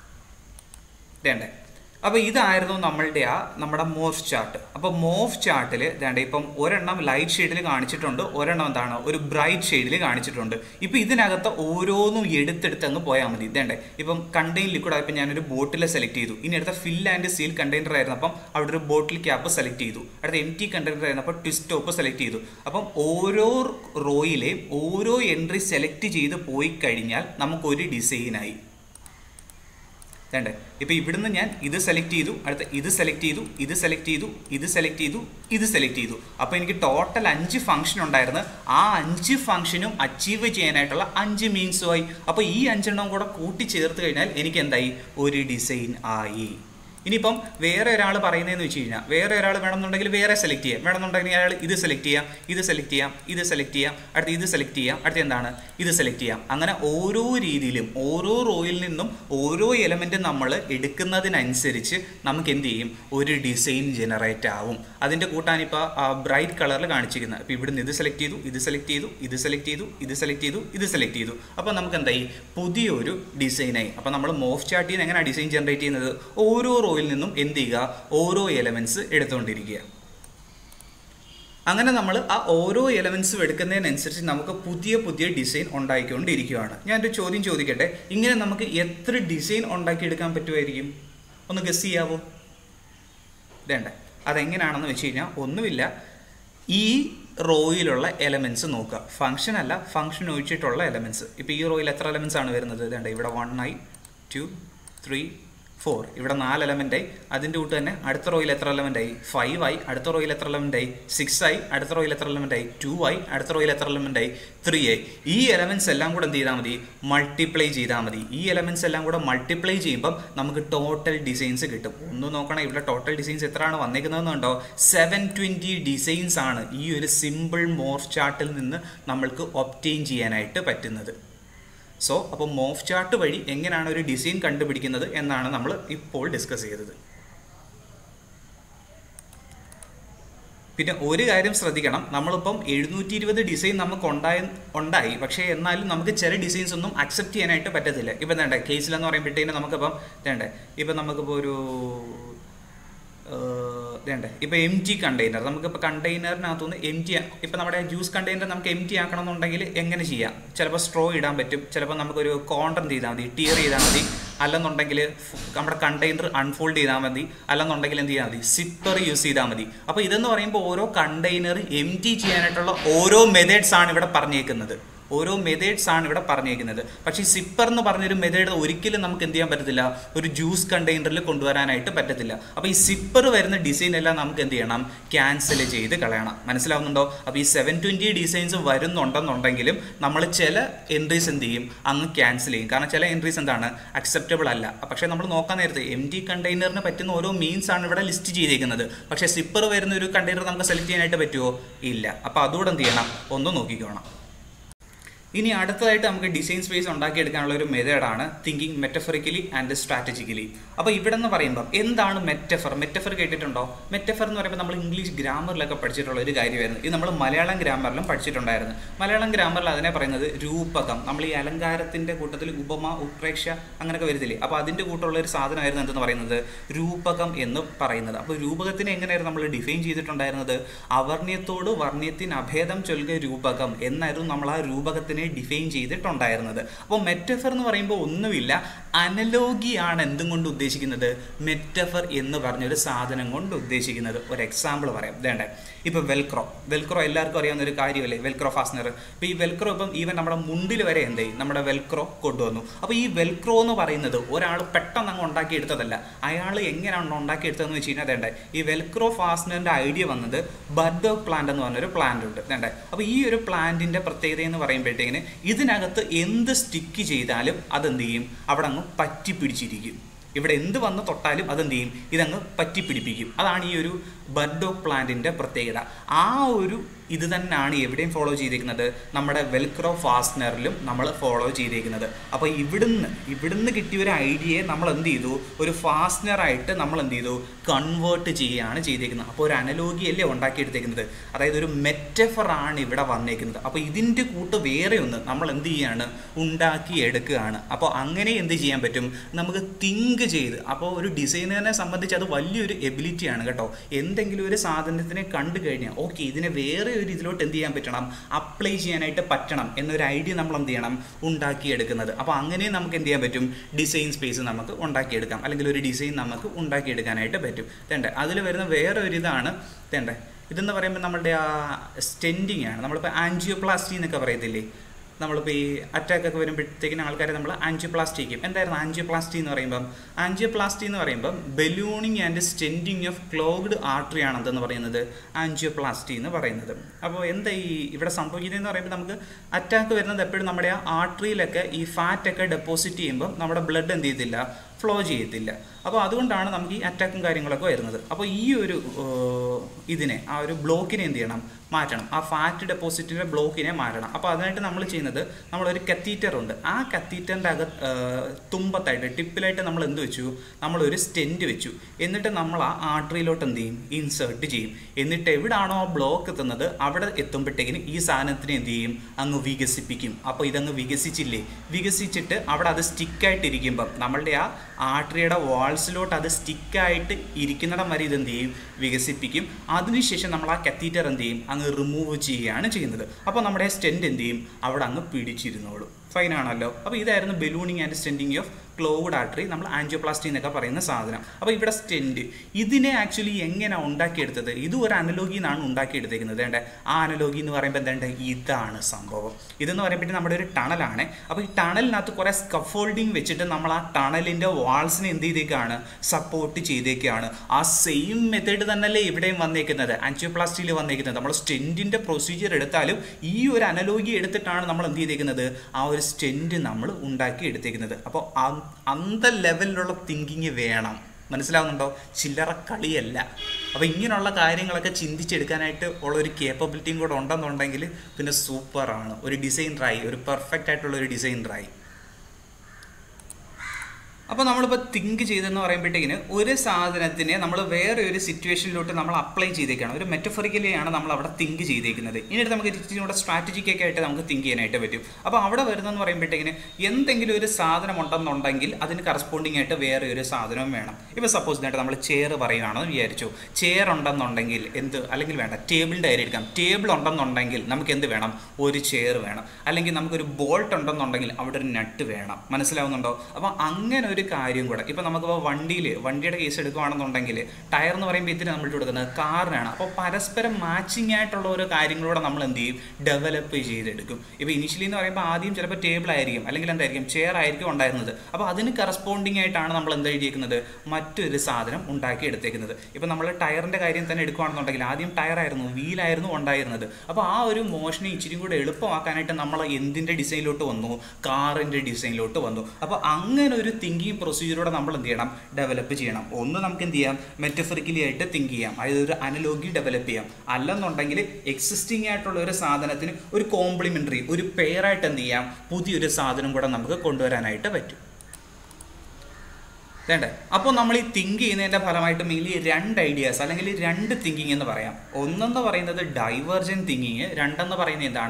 വേണ്ടേ അപ്പോൾ ഇതായിരുന്നു നമ്മളുടെ ആ നമ്മുടെ മോഫ് ചാർട്ട് അപ്പോൾ മോഫ് ചാർട്ടിൽ വേണ്ട ഇപ്പം ഒരെണ്ണം ലൈറ്റ് ഷെയ്ഡിൽ കാണിച്ചിട്ടുണ്ട് ഒരെണ്ണം എന്താണ് ഒരു ബ്രൈറ്റ് ഷെയ്ഡിൽ കാണിച്ചിട്ടുണ്ട് ഇപ്പോൾ ഇതിനകത്ത് ഓരോന്നും എടുത്തെടുത്ത് അങ്ങ് പോയാൽ മതി ഇതേണ്ടേ ഇപ്പം കണ്ടെയ്ൻ ലിക്വിഡ് ആയപ്പോൾ ഞാനൊരു ബോട്ടിൽ സെലക്ട് ചെയ്തു ഇനി അടുത്ത ഫിൽ ആൻഡ് സീൽ കണ്ടെയ്നർ ആയിരുന്നു അപ്പം അവിടെ ഒരു ബോട്ടിൽ ക്യാപ്പ് സെലക്ട് ചെയ്തു അടുത്ത എം ടി കണ്ടെയ്നർ ആയിരുന്നു അപ്പോൾ ട്വിസ്റ്റ് ടോപ്പ് സെലക്ട് ചെയ്തു അപ്പം ഓരോ റോയിലെയും ഓരോ എൻട്രി സെലക്ട് ചെയ്ത് പോയി കഴിഞ്ഞാൽ നമുക്കൊരു ഡിസൈനായി വേണ്ടേ ഇപ്പോൾ ഇവിടുന്ന് ഞാൻ ഇത് സെലക്ട് ചെയ്തു അടുത്ത ഇത് സെലക്ട് ചെയ്തു ഇത് സെലക്ട് ചെയ്തു ഇത് സെലക്ട് ചെയ്തു ഇത് സെലക്ട് ചെയ്തു അപ്പോൾ എനിക്ക് ടോട്ടൽ അഞ്ച് ഫംഗ്ഷൻ ഉണ്ടായിരുന്നു ആ അഞ്ച് ഫംഗ്ഷനും അച്ചീവ് ചെയ്യാനായിട്ടുള്ള അഞ്ച് മീൻസുമായി അപ്പോൾ ഈ അഞ്ചെണ്ണം കൂടെ കൂട്ടി ചേർത്ത് കഴിഞ്ഞാൽ എനിക്ക് എന്തായി ഒരു ഡിസൈൻ ആയി ഇനിയിപ്പം വേറെ ഒരാൾ പറയുന്നതെന്ന് വെച്ച് കഴിഞ്ഞാൽ വേറെ ഒരാൾ വേണമെന്നുണ്ടെങ്കിൽ വേറെ സെലക്ട് ചെയ്യാം വേണമെന്നുണ്ടെങ്കിൽ അയാൾ ഇത് സെലക്ട് ചെയ്യാം ഇത് സെലക്ട് ചെയ്യാം ഇത് സെലക്ട് ചെയ്യാം അടുത്ത ഇത് സെലക്ട് ചെയ്യാം അടുത്ത എന്താണ് ഇത് സെലക്ട് ചെയ്യാം അങ്ങനെ ഓരോ രീതിയിലും ഓരോ റോയിൽ നിന്നും ഓരോ എലമെൻറ്റ് നമ്മൾ എടുക്കുന്നതിനനുസരിച്ച് നമുക്ക് എന്ത് ചെയ്യും ഒരു ഡിസൈൻ ജനറേറ്റ് ആവും അതിൻ്റെ കൂട്ടാനിപ്പോൾ ബ്രൈറ്റ് കളറിൽ കാണിച്ചിരിക്കുന്നത് ഇപ്പോൾ ഇവിടുന്ന് ഇത് സെലക്ട് ചെയ്തു ഇത് സെലക്ട് ചെയ്തു ഇത് സെലക്ട് ചെയ്തു ഇത് സെലക്ട് ചെയ്തു ഇത് സെലക്ട് ചെയ്തു അപ്പോൾ നമുക്ക് എന്തായി പുതിയൊരു ഡിസൈനായി അപ്പോൾ നമ്മൾ മോഫ് ചാർട്ടിൽ നിന്ന് എങ്ങനെയാണ് ഡിസൈൻ ജനറേറ്റ് ചെയ്യുന്നത് ഓരോ റോയിൽ നിന്നും എന്ത് ചെയ്യുക ഓരോ എലമെൻറ്റ്സ് എടുത്തുകൊണ്ടിരിക്കുക അങ്ങനെ നമ്മൾ ആ ഓരോ എലമെൻസും എടുക്കുന്നതിനനുസരിച്ച് നമുക്ക് പുതിയ പുതിയ ഡിസൈൻ ഉണ്ടാക്കിക്കൊണ്ടിരിക്കുകയാണ് ഞാനൊരു ചോദ്യം ചോദിക്കട്ടെ ഇങ്ങനെ നമുക്ക് എത്ര ഡിസൈൻ ഉണ്ടാക്കിയെടുക്കാൻ പറ്റുമായിരിക്കും ഒന്ന് ഗസ് ചെയ്യാവോ വേണ്ട അതെങ്ങനെയാണെന്ന് വെച്ച് കഴിഞ്ഞാൽ ഒന്നുമില്ല ഈ റോയിലുള്ള എലമെൻറ്റ്സ് നോക്കുക ഫംഗ്ഷൻ അല്ല ഫംഗ്ഷൻ ഒഴിച്ചിട്ടുള്ള എലമെൻറ്റ്സ് ഇപ്പോൾ ഈ റോയിൽ എത്ര എലമെൻറ്റ്സ് ആണ് വരുന്നത് വേണ്ട ഇവിടെ one I two three four ഇവിടെ നാല് എലമെൻ്റ് ആയി അതിൻ്റെ കൂട്ട് തന്നെ അടുത്ത റോയിൽ എത്ര എലമെൻ്റ് ആയി ഫൈവ് ആയി അടുത്ത റോയിൽ എത്ര എലമെൻ്റ് ആയി സിക്സ് ആയി അടുത്ത റോയിൽ എത്ര എലമെൻ്റ് ആയി ടു ആയി അടുത്ത റോയിൽ എത്ര എലമെൻ്റ് ആയി ത്രീ ആയി ഈ എലമെൻറ്റ്സ് എല്ലാം കൂടെ എന്ത് ചെയ്താൽ മതി മൾട്ടിപ്ലൈ ചെയ്താൽ മതി ഈ എലമെൻറ്റ്സ് എല്ലാം കൂടെ മൾട്ടിപ്ലൈ ചെയ്യുമ്പം നമുക്ക് ടോട്ടൽ ഡിസൈൻസ് കിട്ടും ഒന്ന് നോക്കണം ഇവിടെ ടോട്ടൽ ഡിസൈൻസ് എത്രയാണ് വന്നേക്കുന്നതെന്ന് കണ്ടോ സെവൻ ട്വൻറ്റി ഡിസൈൻസ് ആണ് ഈ ഒരു സിമ്പിൾ മോർഫ് ചാർട്ടിൽ നിന്ന് നമ്മൾക്ക് ഒപ്റ്റെയിൻ ചെയ്യാനായിട്ട് പറ്റുന്നത് സോ അപ്പോൾ മോഫ് ചാർട്ട് വഴി എങ്ങനെയാണ് ഒരു ഡിസൈൻ കണ്ടുപിടിക്കുന്നത് എന്നാണ് നമ്മൾ ഇപ്പോൾ ഡിസ്കസ് ചെയ്തത് പിന്നെ ഒരു കാര്യം ശ്രദ്ധിക്കണം നമ്മളിപ്പം എഴുന്നൂറ്റി ഇരുപത് ഡിസൈൻ നമുക്ക് ഉണ്ടായി ഉണ്ടായി പക്ഷേ എന്നാലും നമുക്ക് ചില ഡിസൈൻസ് ഒന്നും അക്സെപ്റ്റ് ചെയ്യാനായിട്ട് പറ്റത്തില്ല ഇപ്പം വേണ്ടേ കേസിലെന്ന് പറയുമ്പോഴത്തേന് നമുക്കിപ്പം വേണ്ടേ ഇപ്പം നമുക്കിപ്പോൾ ഒരു വേണ്ടേ ഇപ്പോൾ എം ടി കണ്ടെയ്നർ നമുക്കിപ്പോൾ കണ്ടെയ്നറിനകത്തുനിന്ന് എം ടി ഇപ്പോൾ നമ്മുടെ ജ്യൂസ് കണ്ടെയ്നർ നമുക്ക് എം ടി ആക്കണം എന്നുണ്ടെങ്കിൽ എങ്ങനെ ചെയ്യാം ചിലപ്പോൾ സ്ട്രോ ഇടാൻ പറ്റും ചിലപ്പോൾ നമുക്കൊരു കോണ്ടർ ചെയ്താൽ മതി ടിയർ ചെയ്താൽ മതി അല്ലെന്നുണ്ടെങ്കിൽ നമ്മുടെ കണ്ടെയ്നർ അൺഫോൾഡ് ചെയ്താൽ മതി അല്ലെന്നുണ്ടെങ്കിൽ എന്ത് ചെയ്താൽ മതി സിപ്പർ യൂസ് ചെയ്താൽ മതി അപ്പോൾ ഇതെന്ന് പറയുമ്പോൾ ഓരോ കണ്ടെയ്നർ എം ടി ചെയ്യാനായിട്ടുള്ള ഓരോ മെത്തേഡ്സ് ആണ് ഇവിടെ പറഞ്ഞേക്കുന്നത് ഓരോ മെത്തേഡ്സ് ആണ് ഇവിടെ പറഞ്ഞേക്കുന്നത് പക്ഷേ ഈ സിപ്പർ എന്ന് പറഞ്ഞൊരു മെത്തേഡ് ഒരിക്കലും നമുക്ക് എന്ത് ചെയ്യാൻ പറ്റത്തില്ല ഒരു ജ്യൂസ് കണ്ടെയ്നറിൽ കൊണ്ടുവരാനായിട്ട് പറ്റത്തില്ല അപ്പോൾ ഈ സിപ്പർ വരുന്ന ഡിസൈൻ എല്ലാം നമുക്ക് എന്ത് ചെയ്യണം ക്യാൻസൽ ചെയ്ത് കളയണം മനസ്സിലാവുന്നുണ്ടോ അപ്പോൾ ഈ സെവൻ ട്വൻറ്റി ഡിസൈൻസ് വരുന്നുണ്ടെന്നുണ്ടെങ്കിലും നമ്മൾ ചില എൻട്രീസ് എന്ത് ചെയ്യും അങ്ങ് ക്യാൻസൽ ചെയ്യും കാരണം ചില എൻട്രീസ് എന്താണ് അക്സെപ്റ്റബിൾ അല്ല പക്ഷേ നമ്മൾ നോക്കാൻ നേരത്തെ എം ടി കണ്ടെയ്നറിന് പറ്റുന്ന ഓരോ മീൻസ് ആണ് ഇവിടെ ലിസ്റ്റ് ചെയ്തേക്കുന്നത് പക്ഷേ സിപ്പർ വരുന്ന ഒരു കണ്ടെയ്നർ നമുക്ക് സെലക്ട് ചെയ്യാനായിട്ട് പറ്റുമോ ഇല്ല അപ്പോൾ അതുകൂടെ എന്ത് ചെയ്യണം ഒന്ന് നോക്കിക്കോണം ഇനി അടുത്തതായിട്ട് നമുക്ക് ഡിസൈൻ സ്പേസ് ഉണ്ടാക്കിയെടുക്കാനുള്ള ഒരു മെത്തേഡാണ് തിങ്കിങ് മെറ്റഫറിക്കലി ആൻഡ് സ്ട്രാറ്റജിക്കലി അപ്പോൾ ഇവിടെ എന്ന് പറയുമ്പോൾ എന്താണ് മെറ്റഫർ മെറ്റഫർ കേട്ടിട്ടുണ്ടോ മെറ്റഫർ എന്ന് പറയുമ്പോൾ നമ്മൾ ഇംഗ്ലീഷ് ഗ്രാമറിലൊക്കെ പഠിച്ചിട്ടുള്ള ഒരു കാര്യമായിരുന്നു ഇത് നമ്മൾ മലയാളം ഗ്രാമറിലും പഠിച്ചിട്ടുണ്ടായിരുന്നു മലയാളം ഗ്രാമറിൽ അതിനെ പറയുന്നത് രൂപകം നമ്മൾ ഈ അലങ്കാരത്തിൻ്റെ കൂട്ടത്തിൽ ഉപമ ഉത്പ്രേക്ഷ അങ്ങനെയൊക്കെ വരുന്നില്ലേ അപ്പോൾ അതിൻ്റെ കൂട്ടുള്ള ഒരു സാധനമായിരുന്നു എന്തെന്ന് പറയുന്നത് രൂപകം എന്ന് പറയുന്നത് അപ്പോൾ രൂപകത്തിനെ എങ്ങനെയായിരുന്നു നമ്മൾ ഡിഫൈൻ ചെയ്തിട്ടുണ്ടായിരുന്നത് അവർണ്യത്തോട് വർണ്ണ്യത്തിന് അഭേദം ചൊല്ലുക രൂപകം എന്നായിരുന്നു നമ്മൾ ആ രൂപകത്തിനെ മെറ്റഫറിനെ ഡിഫൈൻ ചെയ്തിട്ടുണ്ടായിരുന്നത് അപ്പോൾ മെറ്റഫർ എന്ന് പറയുമ്പോൾ ഒന്നുമില്ല അനലോഗിയാണ് എന്തും കൊണ്ട് ഉദ്ദേശിക്കുന്നത് മെറ്റഫർ എന്ന് പറഞ്ഞൊരു സാധനം കൊണ്ട് ഉദ്ദേശിക്കുന്നത് ഒരു എക്സാമ്പിൾ പറയാം വേണ്ടേ ഇപ്പോൾ വെൽക്രോ വെൽക്രോ എല്ലാവർക്കും അറിയാവുന്ന ഒരു കാര്യമല്ലേ വെൽക്രോ ഫാസ്റ്റനർ ഇപ്പോൾ ഈ വെൽക്രോ ഇപ്പം ഈവൻ നമ്മുടെ മുണ്ടിൽ വരെ എന്തേ നമ്മുടെ വെൽക്രോ കൊണ്ടുവന്നു അപ്പോൾ ഈ വെൽക്രോ എന്ന് പറയുന്നത് ഒരാൾ പെട്ടെന്ന് അങ്ങ് ഉണ്ടാക്കിയെടുത്തതല്ല അയാൾ എങ്ങനെയാണ് ഉണ്ടാക്കിയെടുത്തതെന്ന് വെച്ച് കഴിഞ്ഞാൽ വേണ്ടേ ഈ വെൽക്രോ ഫാസ്റ്റനറിൻ്റെ ഐഡിയ വന്നത് ബർഡോഗ് പ്ലാന്റ് എന്ന് പറഞ്ഞൊരു പ്ലാന്റ് ഉണ്ട് വേണ്ടേ അപ്പോൾ ഈ ഒരു പ്ലാന്റിൻ്റെ പ്രത്യേകത എന്ന് പറയുമ്പോഴത്തേക്കിന് ഇതിനകത്ത് എന്ത് സ്റ്റിക്ക് ചെയ്താലും അതെന്ത് ചെയ്യും അവിടെ അങ്ങ് പറ്റി പിടിച്ചിരിക്കും ഇവിടെ എന്ത് വന്ന് തൊട്ടാലും അതെന്ത് ചെയ്യും ഇതങ്ങ് പറ്റി പിടിപ്പിക്കും അതാണ് ഈ ഒരു ബർഡോഗ് പ്ലാന്റിൻ്റെ പ്രത്യേകത ആ ഒരു ഇത് തന്നെയാണ് എവിടെയും ഫോളോ ചെയ്തിരിക്കുന്നത് നമ്മുടെ വെൽക്രോ ഫാസ്റ്റനറിലും നമ്മൾ ഫോളോ ചെയ്തിരിക്കുന്നത് അപ്പോൾ ഇവിടുന്ന് ഇവിടുന്ന് കിട്ടിയ ഒരു ഐഡിയയെ നമ്മൾ എന്ത് ചെയ്തു ഒരു ഫാസ്റ്റനറായിട്ട് നമ്മൾ എന്ത് ചെയ്തു കൺവേർട്ട് ചെയ്യുകയാണ് ചെയ്തേക്കുന്നത് അപ്പോൾ ഒരു അനലോഗി അല്ലേ ഉണ്ടാക്കിയെടുത്തേക്കുന്നത് അതായത് ഒരു മെറ്റഫർ ആണ് ഇവിടെ വന്നേക്കുന്നത് അപ്പോൾ ഇതിൻ്റെ കൂട്ട് വേറെ ഒന്ന് നമ്മൾ എന്ത് ചെയ്യാണ് ഉണ്ടാക്കി എടുക്കുകയാണ് അപ്പോൾ അങ്ങനെ എന്ത് ചെയ്യാൻ പറ്റും നമുക്ക് തിങ്ക് ചെയ്ത് അപ്പോൾ ഒരു ഡിസൈനറിനെ സംബന്ധിച്ച് അത് വലിയൊരു എബിലിറ്റിയാണ് കേട്ടോ എന്തെങ്കിലും ഒരു സാധനത്തിനെ കണ്ടു കഴിഞ്ഞാൽ ഓക്കെ ഇതിനെ വേറെ ഒരു ഇതിലോട്ട് എന്ത് ചെയ്യാൻ പറ്റണം അപ്ലൈ ചെയ്യാനായിട്ട് പറ്റണം എന്നൊരു ഐഡിയ നമ്മൾ എന്ത് ചെയ്യണം ഉണ്ടാക്കിയെടുക്കുന്നത് അപ്പോൾ അങ്ങനെ നമുക്ക് എന്ത് ചെയ്യാൻ പറ്റും ഡിസൈൻ സ്പേസ് നമുക്ക് ഉണ്ടാക്കിയെടുക്കാം അല്ലെങ്കിൽ ഒരു ഡിസൈൻ നമുക്ക് ഉണ്ടാക്കിയെടുക്കാനായിട്ട് പറ്റും തേണ്ടേ അതിൽ വരുന്ന വേറെ ഒരു ഇതാണ് തേണ്ടേ ഇതെന്ന് പറയുമ്പോൾ നമ്മളുടെ ആ സ്റ്റെൻഡിങ് ആണ് നമ്മളിപ്പോൾ ആൻജിയോപ്ലാസ്റ്റി എന്നൊക്കെ പറയത്തില്ലേ നമ്മളിപ്പോൾ ഈ അറ്റാക്ക് ഒക്കെ വരുമ്പോഴത്തേക്കിന് ആൾക്കാരെ നമ്മൾ ആൻജിയോപ്ലാസ്റ്റി ചെയ്യും എന്തായിരുന്നു ആൻജിയോപ്ലാസ്റ്റി എന്ന് പറയുമ്പം ആൻജിയോപ്ലാസ്റ്റി എന്ന് പറയുമ്പം ballooning and stenting of clogged artery ആണ് എന്തെന്ന് പറയുന്നത് ആൻജിയോപ്ലാസ്റ്റി എന്ന് പറയുന്നത് അപ്പോൾ എന്താ ഈ ഇവിടെ സംഭവിക്കുന്നതെന്ന് പറയുമ്പോൾ നമുക്ക് അറ്റാക്ക് വരുന്നത് എപ്പോഴും നമ്മുടെ ആ ആർട്ടറിയിലൊക്കെ ഈ ഫാറ്റ് ഒക്കെ ഡെപ്പോസിറ്റ് ചെയ്യുമ്പോൾ നമ്മുടെ ബ്ലഡ് എന്ത് ചെയ്യത്തില്ല ഫ്ലോ ചെയ്യത്തില്ല അപ്പോൾ അതുകൊണ്ടാണ് നമുക്ക് ഈ അറ്റാക്കും കാര്യങ്ങളൊക്കെ വരുന്നത് അപ്പോൾ ഈ ഒരു ഏർ, ഇതിനെ ആ ഒരു ബ്ലോക്കിനെ എന്ത് ചെയ്യണം മാറ്റണം ആ ഫാറ്റ് ഡെപ്പോസിറ്റിൻ്റെ ബ്ലോക്കിനെ മാറ്റണം അപ്പോൾ അതിനായിട്ട് നമ്മൾ ചെയ്യുന്നത് നമ്മളൊരു കത്തീറ്റർ ഉണ്ട് ആ കത്തീറ്ററിൻ്റെ അകത്ത് ഏർ, തുമ്പത്തായിട്ട് ടിപ്പിലായിട്ട് നമ്മൾ എന്ത് വെച്ചു നമ്മളൊരു സ്റ്റെൻറ്റ് വെച്ചു എന്നിട്ട് നമ്മൾ ആ ആർട്ടറിയിലോട്ട് എന്ത് ചെയ്യും ഇൻസേർട്ട് ചെയ്യും എന്നിട്ട് എവിടാണോ ആ ബ്ലോക്ക് എത്തുന്നത് അവിടെ എത്തുമ്പോഴത്തേക്കിന് ഈ സാധനത്തിനെ എന്ത് ചെയ്യും അങ്ങ് വികസിപ്പിക്കും അപ്പോൾ ഇതങ്ങ് വികസിച്ചില്ലേ വികസിച്ചിട്ട് അവിടെ അത് സ്റ്റിക്കായിട്ടിരിക്കുമ്പം നമ്മളുടെ ആ ആർട്ടറിയുടെ വാൾസിലോട്ട് അത് സ്റ്റിക്കായിട്ട് ഇരിക്കുന്നിടം വരെ ഇതെന്ത് ചെയ്യും വികസിപ്പിക്കും അതിനുശേഷം നമ്മൾ ആ കത്തീറ്റർ എന്ത് ചെയ്യും അങ്ങ് റിമൂവ് ചെയ്യുകയാണ് ചെയ്യുന്നത് അപ്പോൾ നമ്മുടെ സ്റ്റെൻറ്റ് എന്ത് ചെയ്യും അവിടെ അങ്ങ് പിടിച്ചിരുന്നോളും ഫൈൻ ആണല്ലോ അപ്പോൾ ഇതായിരുന്നു ballooning and stenting of clogged artery നമ്മൾ ആൻജിയോപ്ലാസ്റ്റി എന്നൊക്കെ പറയുന്ന സാധനം അപ്പോൾ ഇവിടെ സ്റ്റെൻറ്റ് ഇതിനെ ആക്ച്വലി എങ്ങനെ ഉണ്ടാക്കിയെടുത്തത് ഇത് ഒരു അനലോഗി നിന്നാണ് ഉണ്ടാക്കിയെടുത്തേക്കുന്നത് വേണ്ടേ ആ അനലോഗി എന്ന് പറയുമ്പോൾ എന്താണ്ട് ഇതാണ് സംഭവം ഇതെന്ന് പറയുമ്പോഴത്തേക്കും നമ്മുടെ ഒരു ടണലാണ് അപ്പോൾ ഈ ടണലിനകത്ത് കുറേ സ്കഫോൾഡിങ് വെച്ചിട്ട് നമ്മൾ ആ ടണലിൻ്റെ വാൾസിനെ എന്ത് ചെയ്തേക്കാണ് സപ്പോർട്ട് ചെയ്തേക്കാണ് ആ സെയിം മെത്തേഡ് തന്നെയല്ലേ ഇവിടെയും വന്നേക്കുന്നത് ആൻജിയോപ്ലാസ്റ്റിയിൽ വന്നേക്കുന്നത് നമ്മൾ സ്റ്റെൻറ്റിൻ്റെ പ്രൊസീജിയർ എടുത്താലും ഈ ഒരു അനലോഗി എടുത്തിട്ടാണ് നമ്മൾ എന്ത് ചെയ്തേക്കുന്നത് ആ ഒരു സ്റ്റെൻറ്റ് നമ്മൾ ഉണ്ടാക്കി എടുത്തേക്കുന്നത് അപ്പോൾ അന്ത ലെവലിലുള്ള തിങ്കിങ് വേണം മനസ്സിലാവുന്നുണ്ടോ ചില്ലറ കളിയല്ല അപ്പോൾ ഇങ്ങനെയുള്ള കാര്യങ്ങളൊക്കെ ചിന്തിച്ചെടുക്കാനായിട്ട് ഉള്ള ഒരു കേപ്പബിലിറ്റിയും കൂടെ ഉണ്ടെന്നുണ്ടെങ്കിൽ പിന്നെ സൂപ്പറാണ് ഒരു ഡിസൈനറായി ഒരു പെർഫെക്റ്റ് ആയിട്ടുള്ള ഒരു ഡിസൈനറായി അപ്പോൾ നമ്മളിപ്പോൾ തിങ്ക് ചെയ്തെന്ന് പറയുമ്പോഴത്തേക്കിന് ഒരു സാധനത്തിനെ നമ്മൾ വേറെ ഒരു സിറ്റുവേഷനിലോട്ട് നമ്മൾ അപ്ലൈ ചെയ്തേക്കാണ് ഒരു മെറ്റഫറിക്കലിയാണ് നമ്മൾ അവിടെ തിങ്ക് ചെയ്തേക്കുന്നത് ഇനി നമുക്ക് ഇച്ചിരി കൂടെ സ്ട്രാറ്റജിക്കൊക്കെ ആയിട്ട് നമുക്ക് തിങ്ക് ചെയ്യാനായിട്ട് പറ്റും അപ്പോൾ അവിടെ വരുന്നതെന്ന് പറയുമ്പോഴത്തേക്കിന് എന്തെങ്കിലും ഒരു സാധനം ഉണ്ടെന്നുണ്ടെങ്കിൽ അതിന് കറസ്പോണ്ടിങ് ആയിട്ട് വേറെ ഒരു സാധനവും വേണം ഇപ്പോൾ സപ്പോസ് നേട്ട് നമ്മൾ ചെയർ പറയുകയാണെന്ന് വിചാരിച്ചു ചെയർ ഉണ്ടെന്നുണ്ടെങ്കിൽ എന്ത് അല്ലെങ്കിൽ വേണ്ട ടേബിളിൻ്റെ കാര്യം എടുക്കാം ടേബിൾ ഉണ്ടെന്നുണ്ടെങ്കിൽ നമുക്ക് എന്ത് വേണം ഒരു ചെയർ വേണം അല്ലെങ്കിൽ നമുക്കൊരു ബോൾട്ട് ഉണ്ടെന്നുണ്ടെങ്കിൽ അവിടെ ഒരു നട്ട് വേണം മനസ്സിലാവുന്നുണ്ടോ അപ്പോൾ അങ്ങനെ ഒരു കാര്യം കൂടെ ഇപ്പോൾ നമുക്കിപ്പോൾ വണ്ടിയിൽ വണ്ടിയുടെ കേസ് എടുക്കുകയാണെന്നുണ്ടെങ്കിൽ ടയർ എന്ന് പറയുമ്പോൾ ഇതിന് നമ്മൾ കൊടുക്കുന്നത് കാറിനാണ് അപ്പോൾ പരസ്പരം മാച്ചിങ് ആയിട്ടുള്ള ഓരോ കാര്യങ്ങളൂടെ നമ്മൾ എന്ത് ചെയ്യും ഡെവലപ്പ് ചെയ്തെടുക്കും ഇപ്പോൾ ഇനിഷ്യലി എന്ന് പറയുമ്പോൾ ആദ്യം ചിലപ്പോൾ ടേബിൾ ആയിരിക്കും അല്ലെങ്കിൽ എന്തായിരിക്കും ചെയർ ആയിരിക്കും ഉണ്ടായിരുന്നത് അപ്പോൾ അതിന് കറസ്പോണ്ടിങ് ആയിട്ടാണ് നമ്മൾ എന്താ എഴുതിയിരിക്കുന്നത് മറ്റൊരു സാധനം ഉണ്ടാക്കി എടുത്തേക്കുന്നത് ഇപ്പോൾ നമ്മൾ ടയറിൻ്റെ കാര്യം തന്നെ എടുക്കുകയാണെന്നുണ്ടെങ്കിൽ ആദ്യം ടയറായിരുന്നു വീലായിരുന്നു ഉണ്ടായിരുന്നത് അപ്പോൾ ആ ഒരു മോഷനെ ഇച്ചിരി കൂടെ എളുപ്പമാക്കാനായിട്ട് നമ്മൾ എന്തിൻ്റെ ഡിസൈനിലോട്ട് വന്നു കാറിൻ്റെ ഡിസൈനിലോട്ട് വന്നു അപ്പോൾ അങ്ങനെ ഒരു തിങ്കിങ് പ്രൊസീജിയറോടെ നമ്മൾ എന്ത് ചെയ്യണം ഡെവലപ്പ് ചെയ്യണം ഒന്ന് നമുക്ക് എന്ത് ചെയ്യാം മെറ്റഫറിക്കലി ആയിട്ട് തിങ്ക് ചെയ്യാം അതായത് ഒരു അനലോഗി ഡെവലപ്പ് ചെയ്യാം അല്ലെന്നുണ്ടെങ്കിൽ എക്സിസ്റ്റിംഗ് ആയിട്ടുള്ള ഒരു സാധനത്തിന് ഒരു കോംപ്ലിമെൻ്ററി ഒരു പെയറായിട്ട് എന്ത് ചെയ്യാം പുതിയൊരു സാധനം കൂടെ നമുക്ക് കൊണ്ടുവരാനായിട്ട് പറ്റും വേണ്ടേ അപ്പോൾ നമ്മൾ ഈ തിങ്ക് ചെയ്യുന്നതിൻ്റെ ഫലമായിട്ട് മെയിൻലി രണ്ട് ഐഡിയാസ് അല്ലെങ്കിൽ രണ്ട് തിങ്കിങ് എന്ന് പറയാം ഒന്നെന്ന് പറയുന്നത് ഡൈവേർജൻ തിങ്കിങ് രണ്ടെന്ന് പറയുന്നത് എന്താണ്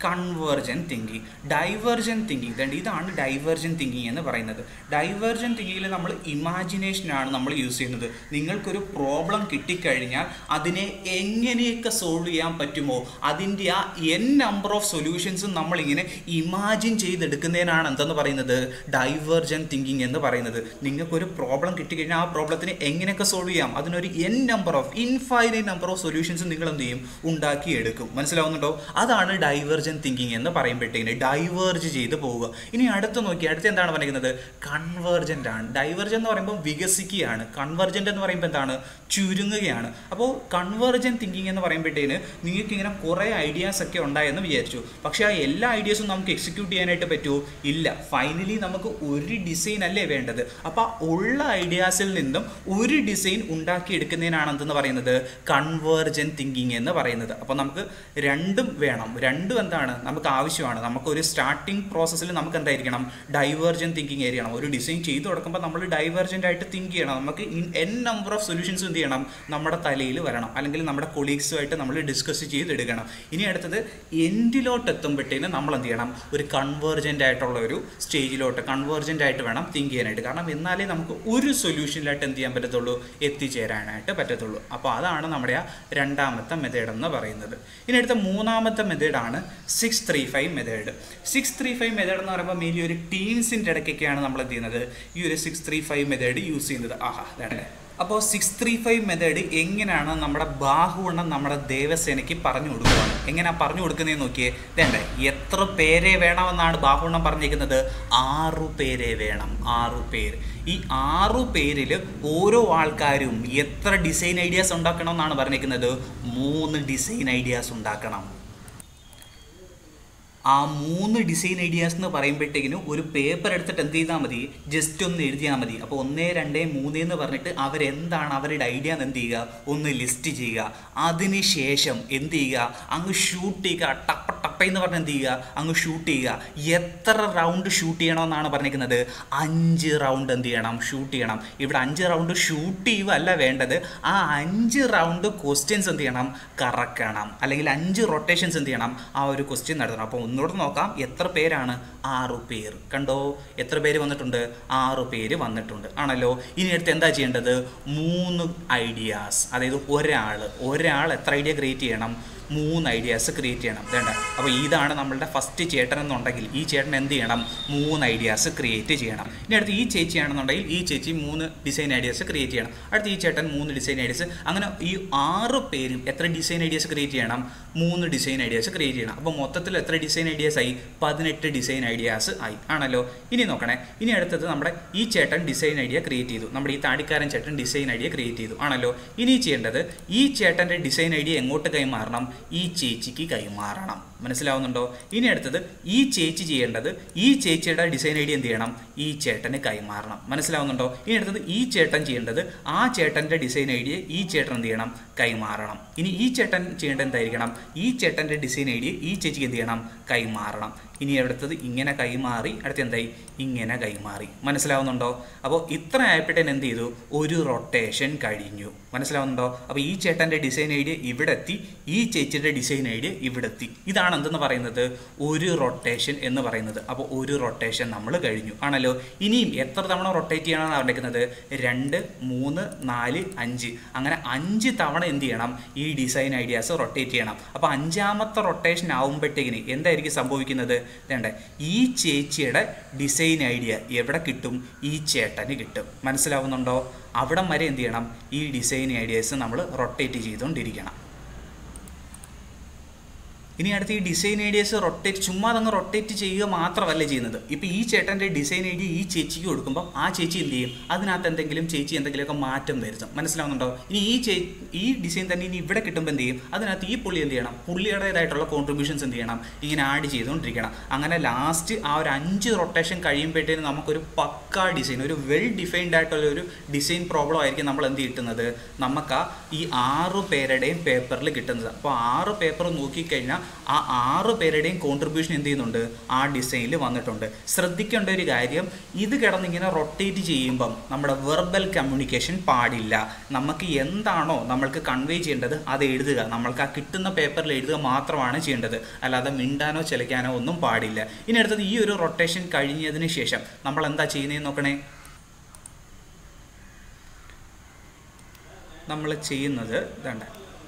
കൺവേർജൻ തിങ്കിങ് ഡൈവേർജൻ തിങ്കിങ് ദണ്ട് ഇതാണ് ഡൈവേർജൻ തിങ്കിങ് എന്ന് പറയുന്നത് ഡൈവേർജൻ തിങ്കിങ്ങിൽ നമ്മൾ ഇമാജിനേഷനാണ് നമ്മൾ യൂസ് ചെയ്യുന്നത് നിങ്ങൾക്കൊരു പ്രോബ്ലം കിട്ടിക്കഴിഞ്ഞാൽ അതിനെ എങ്ങനെയൊക്കെ സോൾവ് ചെയ്യാൻ പറ്റുമോ അതിൻ്റെ ആ എൻ നമ്പർ ഓഫ് സൊല്യൂഷൻസും നമ്മളിങ്ങനെ ഇമാജിൻ ചെയ്തെടുക്കുന്നതിനാണ് എന്തെന്ന് പറയുന്നത് ഡൈവേർജൻ തിങ്കിങ് എന്ന് പറയുന്നത് നിങ്ങൾക്കൊരു പ്രോബ്ലം കിട്ടിക്കഴിഞ്ഞാൽ ആ പ്രോബ്ലത്തിന് എങ്ങനെയൊക്കെ സോൾവ് ചെയ്യാം അതിനൊരു N number of infinite number of solutions നിങ്ങൾ എന്ത് ചെയ്യും ഉണ്ടാക്കിയെടുക്കും മനസ്സിലാവുന്നുണ്ടോ അതാണ് ഡൈവേർജൻ തിങ്കിങ് എന്ന് പറയുമ്പോഴത്തേക്കിന് ഡൈവേർജ് ചെയ്ത് പോവുക ഇനി അടുത്ത് നോക്കി അടുത്ത് എന്താണ് പറയുന്നത് കൺവേർജൻ്റ് ആണ് ഡൈവേർജൻ എന്ന് പറയുമ്പോൾ വികസിക്കുകയാണ് കൺവേർജൻ്റ് എന്ന് പറയുമ്പോൾ എന്താണ് ചുരുങ്ങുകയാണ് അപ്പോൾ കൺവേർജൻ തിങ്കിങ് എന്ന് പറയുമ്പോഴത്തേന് നിങ്ങൾക്ക് ഇങ്ങനെ കുറേ ഐഡിയാസ് ഒക്കെ ഉണ്ടായെന്ന് വിചാരിച്ചു പക്ഷേ ആ എല്ലാ ഐഡിയാസും നമുക്ക് എക്സിക്യൂട്ട് ചെയ്യാനായിട്ട് പറ്റുമോ ഇല്ല ഫൈനലി നമുക്ക് ഒരു ഡിസൈൻ അല്ലേ വേണ്ടത് അപ്പോൾ ഉള്ള ഐഡിയാസിൽ നിന്നും ഒരു ഡിസൈൻ ഉണ്ടാക്കിയെടുക്കുന്നതിനാണ് എന്തെന്ന് പറയുന്നത് കൺവേർജൻ തിങ്കിങ് എന്ന് പറയുന്നത് അപ്പോൾ നമുക്ക് രണ്ടും വേണം രണ്ടും എന്താണ് നമുക്ക് ആവശ്യമാണ് നമുക്കൊരു സ്റ്റാർട്ടിംഗ് പ്രോസസ്സിൽ നമുക്ക് എന്തായിരിക്കണം ഡൈവേർജൻ തിങ്കിങ് ആയിരിക്കണം ഒരു ഡിസൈൻ ചെയ്തു കൊടുക്കുമ്പോൾ നമ്മൾ ഡൈവേർജൻ്റ് ആയിട്ട് തിങ്ക് ചെയ്യണം നമുക്ക് എൻ നമ്പർ ഓഫ് സൊല്യൂഷൻസ് എന്ത് ചെയ്യണം നമ്മുടെ തലയിൽ വരണം അല്ലെങ്കിൽ നമ്മുടെ കൊളീഗ്സുമായിട്ട് നമ്മൾ ഡിസ്കസ് ചെയ്തെടുക്കണം ഇനി അടുത്തത് എൻഡിലോട്ട് എത്തുമ്പോഴത്തേന് നമ്മൾ എന്ത് ചെയ്യണം ഒരു കൺവേർജൻ്റ് ആയിട്ടുള്ള ഒരു സ്റ്റേജിലോട്ട് കൺവേർജൻ്റ് ആയിട്ട് വേണം തിങ്ക് ചെയ്യാനായിട്ട് കാരണം എന്നാലേ നമുക്ക് ഒരു സൊല്യൂഷനിലായിട്ട് എന്ത് ചെയ്യാൻ പറ്റത്തുള്ളൂ എത്തിച്ചേരാനായിട്ട് പറ്റത്തുള്ളൂ അപ്പോൾ അതാണ് നമ്മുടെ ആ രണ്ടാമത്തെ മെത്തേഡ് എന്ന് പറയുന്നത് ഇനി അടുത്ത മൂന്നാമത്തെ മെത്തേഡാണ് six three five method six three five method എന്ന് പറയുമ്പോൾ മെയിൻലി ഒരു ടീംസിൻ്റെ ഇടയ്ക്കൊക്കെയാണ് നമ്മൾ എന്ത് ചെയ്യുന്നത് ഈ ഒരു six three five method use ചെയ്യുന്നത് ആഹാ അതാണ് അപ്പോൾ സിക്സ് ത്രീ ഫൈവ് മെത്തേഡ് എങ്ങനെയാണ് നമ്മുടെ ബാഹുവണ്ണം നമ്മുടെ ദേവസേനയ്ക്ക് പറഞ്ഞു കൊടുക്കുകയാണ് എങ്ങനെയാണ് പറഞ്ഞു കൊടുക്കുന്നതെന്ന് നോക്കിയേ വേണ്ടേ എത്ര പേരെ വേണമെന്നാണ് ബാഹുവണ്ണം പറഞ്ഞിരിക്കുന്നത് ആറു പേരെ വേണം ആറു പേര് ഈ ആറു പേരിൽ ഓരോ ആൾക്കാരും എത്ര ഡിസൈൻ ഐഡിയാസ് ഉണ്ടാക്കണം എന്നാണ് പറഞ്ഞിരിക്കുന്നത് മൂന്ന് ഡിസൈൻ ഐഡിയാസ് ഉണ്ടാക്കണം ആ മൂന്ന് ഡിസൈൻ ഐഡിയാസ് എന്ന് പറയുമ്പോഴത്തേക്കിനും ഒരു പേപ്പർ എടുത്തിട്ട് എന്ത് ചെയ്താൽ മതി ജസ്റ്റ് ഒന്ന് എഴുതിയാൽ മതി അപ്പോൾ ഒന്നേ രണ്ടേ മൂന്നേ എന്ന് പറഞ്ഞിട്ട് അവരെന്താണ് അവരുടെ ഐഡിയ എന്ന് എന്ത് ചെയ്യുക ഒന്ന് ലിസ്റ്റ് ചെയ്യുക അതിനുശേഷം എന്ത് ചെയ്യുക അങ്ങ് ഷൂട്ട് ചെയ്യുക ടപ്പ ടപ്പ എന്ന് പറഞ്ഞ് എന്ത് ചെയ്യുക അങ്ങ് ഷൂട്ട് ചെയ്യുക എത്ര റൗണ്ട് ഷൂട്ട് ചെയ്യണമെന്നാണ് പറഞ്ഞിരിക്കുന്നത് അഞ്ച് റൗണ്ട് എന്ത് ചെയ്യണം ഷൂട്ട് ചെയ്യണം ഇവിടെ അഞ്ച് റൗണ്ട് ഷൂട്ട് ചെയ്യുക അല്ല വേണ്ടത് ആ അഞ്ച് റൗണ്ട് ക്വസ്റ്റ്യൻസ് എന്ത് ചെയ്യണം കറക്കണം അല്ലെങ്കിൽ അഞ്ച് റൊട്ടേഷൻസ് എന്ത് ചെയ്യണം ആ ഒരു ക്വസ്റ്റ്യൻ നടത്തണം അപ്പോൾ ഒന്നുകൂടെ നോക്കാം എത്ര പേരാണ് ആറു പേർ കണ്ടോ എത്ര പേര് വന്നിട്ടുണ്ട് ആറു പേര് വന്നിട്ടുണ്ട് ആണല്ലോ ഇനി അടുത്ത് എന്താ ചെയ്യേണ്ടത് മൂന്ന് ഐഡിയാസ് അതായത് ഒരാൾ ഒരാൾ എത്ര ഐഡിയ ക്രിയേറ്റ് ചെയ്യണം മൂന്ന് ഐഡിയാസ് ക്രിയേറ്റ് ചെയ്യണം വേണ്ട അപ്പോൾ ഇതാണ് നമ്മളുടെ ഫസ്റ്റ് ചേട്ടൻ എന്നുണ്ടെങ്കിൽ ഈ ചേട്ടൻ എന്ത് ചെയ്യണം മൂന്ന് ഐഡിയാസ് ക്രിയേറ്റ് ചെയ്യണം ഇനി അടുത്ത് ഈ ചേച്ചിയാണെന്നുണ്ടെങ്കിൽ ഈ ചേച്ചി മൂന്ന് ഡിസൈൻ ഐഡിയാസ് ക്രിയേറ്റ് ചെയ്യണം അടുത്ത് ഈ ചേട്ടൻ മൂന്ന് ഡിസൈൻ ഐഡിയാസ് അങ്ങനെ ഈ ആറ് പേരും എത്ര ഡിസൈൻ ഐഡിയാസ് ക്രിയേറ്റ് ചെയ്യണം മൂന്ന് ഡിസൈൻ ഐഡിയാസ് ക്രിയേറ്റ് ചെയ്യണം അപ്പോൾ മൊത്തത്തിൽ എത്ര ഡിസൈൻ ഐഡിയാസ് ആയി പതിനെട്ട് ഡിസൈൻ ഐഡിയാസ് ആയി ആണല്ലോ ഇനി നോക്കണേ ഇനി അടുത്തത് നമ്മുടെ ഈ ചേട്ടൻ ഡിസൈൻ ഐഡിയ ക്രിയേറ്റ് ചെയ്തു നമ്മുടെ ഈ താടിക്കാരൻ ചേട്ടൻ ഡിസൈൻ ഐഡിയ ക്രിയേറ്റ് ചെയ്തു ആണല്ലോ ഇനി ചെയ്യേണ്ടത് ഈ ചേട്ടൻ്റെ ഡിസൈൻ ഐഡിയ എങ്ങോട്ട് കൈമാറണം ഈ ചേച്ചിക്ക് കൈമാറണം മനസ്സിലാവുന്നുണ്ടോ ഇനി അടുത്തത് ഈ ചേച്ചി ചെയ്യേണ്ടത് ഈ ചേച്ചിയുടെ ഡിസൈൻ ഐഡിയ എന്ത് ചെയ്യണം ഈ ചേട്ടന് കൈമാറണം മനസ്സിലാവുന്നുണ്ടോ ഇനി അടുത്തത് ഈ ചേട്ടൻ ചെയ്യേണ്ടത് ആ ചേട്ടൻ്റെ ഡിസൈൻ ഐഡിയ ഈ ചേട്ടൻ എന്ത് ചെയ്യണം കൈമാറണം ഇനി ഈ ചേട്ടൻ ചെയ്യേണ്ടത് എന്തായിരിക്കണം ഈ ചേട്ടൻ്റെ ഡിസൈൻ ഐഡിയ ഈ ചേച്ചിക്ക് എന്ത് ചെയ്യണം കൈമാറണം ഇനി അടുത്തത് ഇങ്ങനെ കൈമാറി അടുത്ത് എന്തായി ഇങ്ങനെ കൈമാറി മനസ്സിലാവുന്നുണ്ടോ അപ്പോൾ ഇത്ര ആയപ്പോഴത്തേന് എന്ത് ചെയ്തു ഒരു റൊട്ടേഷൻ കഴിഞ്ഞു മനസ്സിലാവുന്നുണ്ടോ അപ്പോൾ ഈ ചേട്ടൻ്റെ ഡിസൈൻ ഐഡിയ ഇവിടെ എത്തി ഈ ചേച്ചിയുടെ ഡിസൈൻ ഐഡിയ ഇവിടെ എത്തി ഇതാണ് എന്തെന്ന് പറയുന്നത് ഒരു റൊട്ടേഷൻ എന്ന് പറയുന്നത് അപ്പോൾ ഒരു റൊട്ടേഷൻ നമ്മൾ കഴിഞ്ഞു ആണല്ലോ ഇനിയും എത്ര തവണ റൊട്ടേറ്റ് ചെയ്യണമെന്നാണ് പറഞ്ഞിരിക്കുന്നത് രണ്ട് മൂന്ന് നാല് അഞ്ച് അങ്ങനെ അഞ്ച് തവണ എന്ത് ചെയ്യണം ഈ ഡിസൈൻ ഐഡിയാസ് റൊട്ടേറ്റ് ചെയ്യണം അപ്പോൾ അഞ്ചാമത്തെ റൊട്ടേഷൻ ആകുമ്പോഴത്തേക്കിന് എന്തായിരിക്കും സംഭവിക്കുന്നത് വേണ്ടേ ഈ ചേച്ചിയുടെ ഡിസൈൻ ഐഡിയ എവിടെ കിട്ടും ഈ ചേട്ടന് കിട്ടും മനസ്സിലാവുന്നുണ്ടോ അവിടം വരെ എന്ത് ചെയ്യണം ഈ ഡിസൈൻ ഐഡിയാസ് നമ്മൾ റൊട്ടേറ്റ് ചെയ്തുകൊണ്ടിരിക്കണം ഇനി അടുത്ത് ഈ ഡിസൈൻ ഐഡിയാസ് റൊട്ടേറ്റ് ചുമ്മാ അതങ്ങ് റൊട്ടേറ്റ് ചെയ്യുക മാത്രമല്ല ചെയ്യുന്നത് ഇപ്പോൾ ഈ ചേട്ടൻ്റെ ഡിസൈൻ ഐഡിയ ഈ ചേച്ചിക്ക് കൊടുക്കുമ്പോൾ ആ ചേച്ചി എന്ത് ചെയ്യും അതിനകത്ത് എന്തെങ്കിലും ചേച്ചി എന്തെങ്കിലുമൊക്കെ മാറ്റം വരുത്തും മനസ്സിലാവുന്നുണ്ടോ ഇനി ഈ ചേ ഈ ഡിസൈൻ തന്നെ ഇനി ഇവിടെ കിട്ടുമ്പോൾ എന്ത് ചെയ്യും അതിനകത്ത് ഈ പുള്ളി എന്ത് ചെയ്യണം പുള്ളിയുടേതായിട്ടുള്ള കോൺട്രിബ്യൂഷൻസ് എന്ത് ചെയ്യണം ഇങ്ങനെ ആഡ് ചെയ്തുകൊണ്ടിരിക്കണം അങ്ങനെ ലാസ്റ്റ് ആ ഒരു അഞ്ച് റൊട്ടേഷൻ കഴിയുമ്പോഴത്തേനും നമുക്കൊരു പക്ക ഡിസൈൻ ഒരു വെൽ ഡിഫൈൻഡ് ആയിട്ടുള്ള ഒരു ഡിസൈൻ പ്രോബ്ലം ആയിരിക്കും നമ്മൾ എന്ത് കിട്ടുന്നത് നമുക്ക് ആ ഈ ആറ് പേരുടെയും പേപ്പറിൽ കിട്ടുന്നത് അപ്പോൾ ആറ് പേപ്പർ നോക്കിക്കഴിഞ്ഞാൽ ആ ആറ് പേരുടെയും കോൺട്രിബ്യൂഷൻ എന്ത് ചെയ്യുന്നുണ്ട് ആ ഡിസൈനിൽ വന്നിട്ടുണ്ട് ശ്രദ്ധിക്കേണ്ട ഒരു കാര്യം ഇത് കിടന്നിങ്ങനെ റൊട്ടേറ്റ് ചെയ്യുമ്പം നമ്മുടെ വെർബൽ കമ്മ്യൂണിക്കേഷൻ പാടില്ല നമുക്ക് എന്താണോ നമ്മൾക്ക് കൺവേ ചെയ്യേണ്ടത് അത് എഴുതുക നമ്മൾക്ക് ആ കിട്ടുന്ന പേപ്പറിൽ എഴുതുക മാത്രമാണ് ചെയ്യേണ്ടത് അല്ലാതെ മിണ്ടാനോ ചിലയ്ക്കാനോ ഒന്നും പാടില്ല ഇനി അടുത്തത് ഈ ഒരു റൊട്ടേഷൻ കഴിഞ്ഞതിന് ശേഷം നമ്മൾ എന്താ ചെയ്യുന്നതെന്ന് നോക്കണേ നമ്മൾ ചെയ്യുന്നത് ഇതണ്ട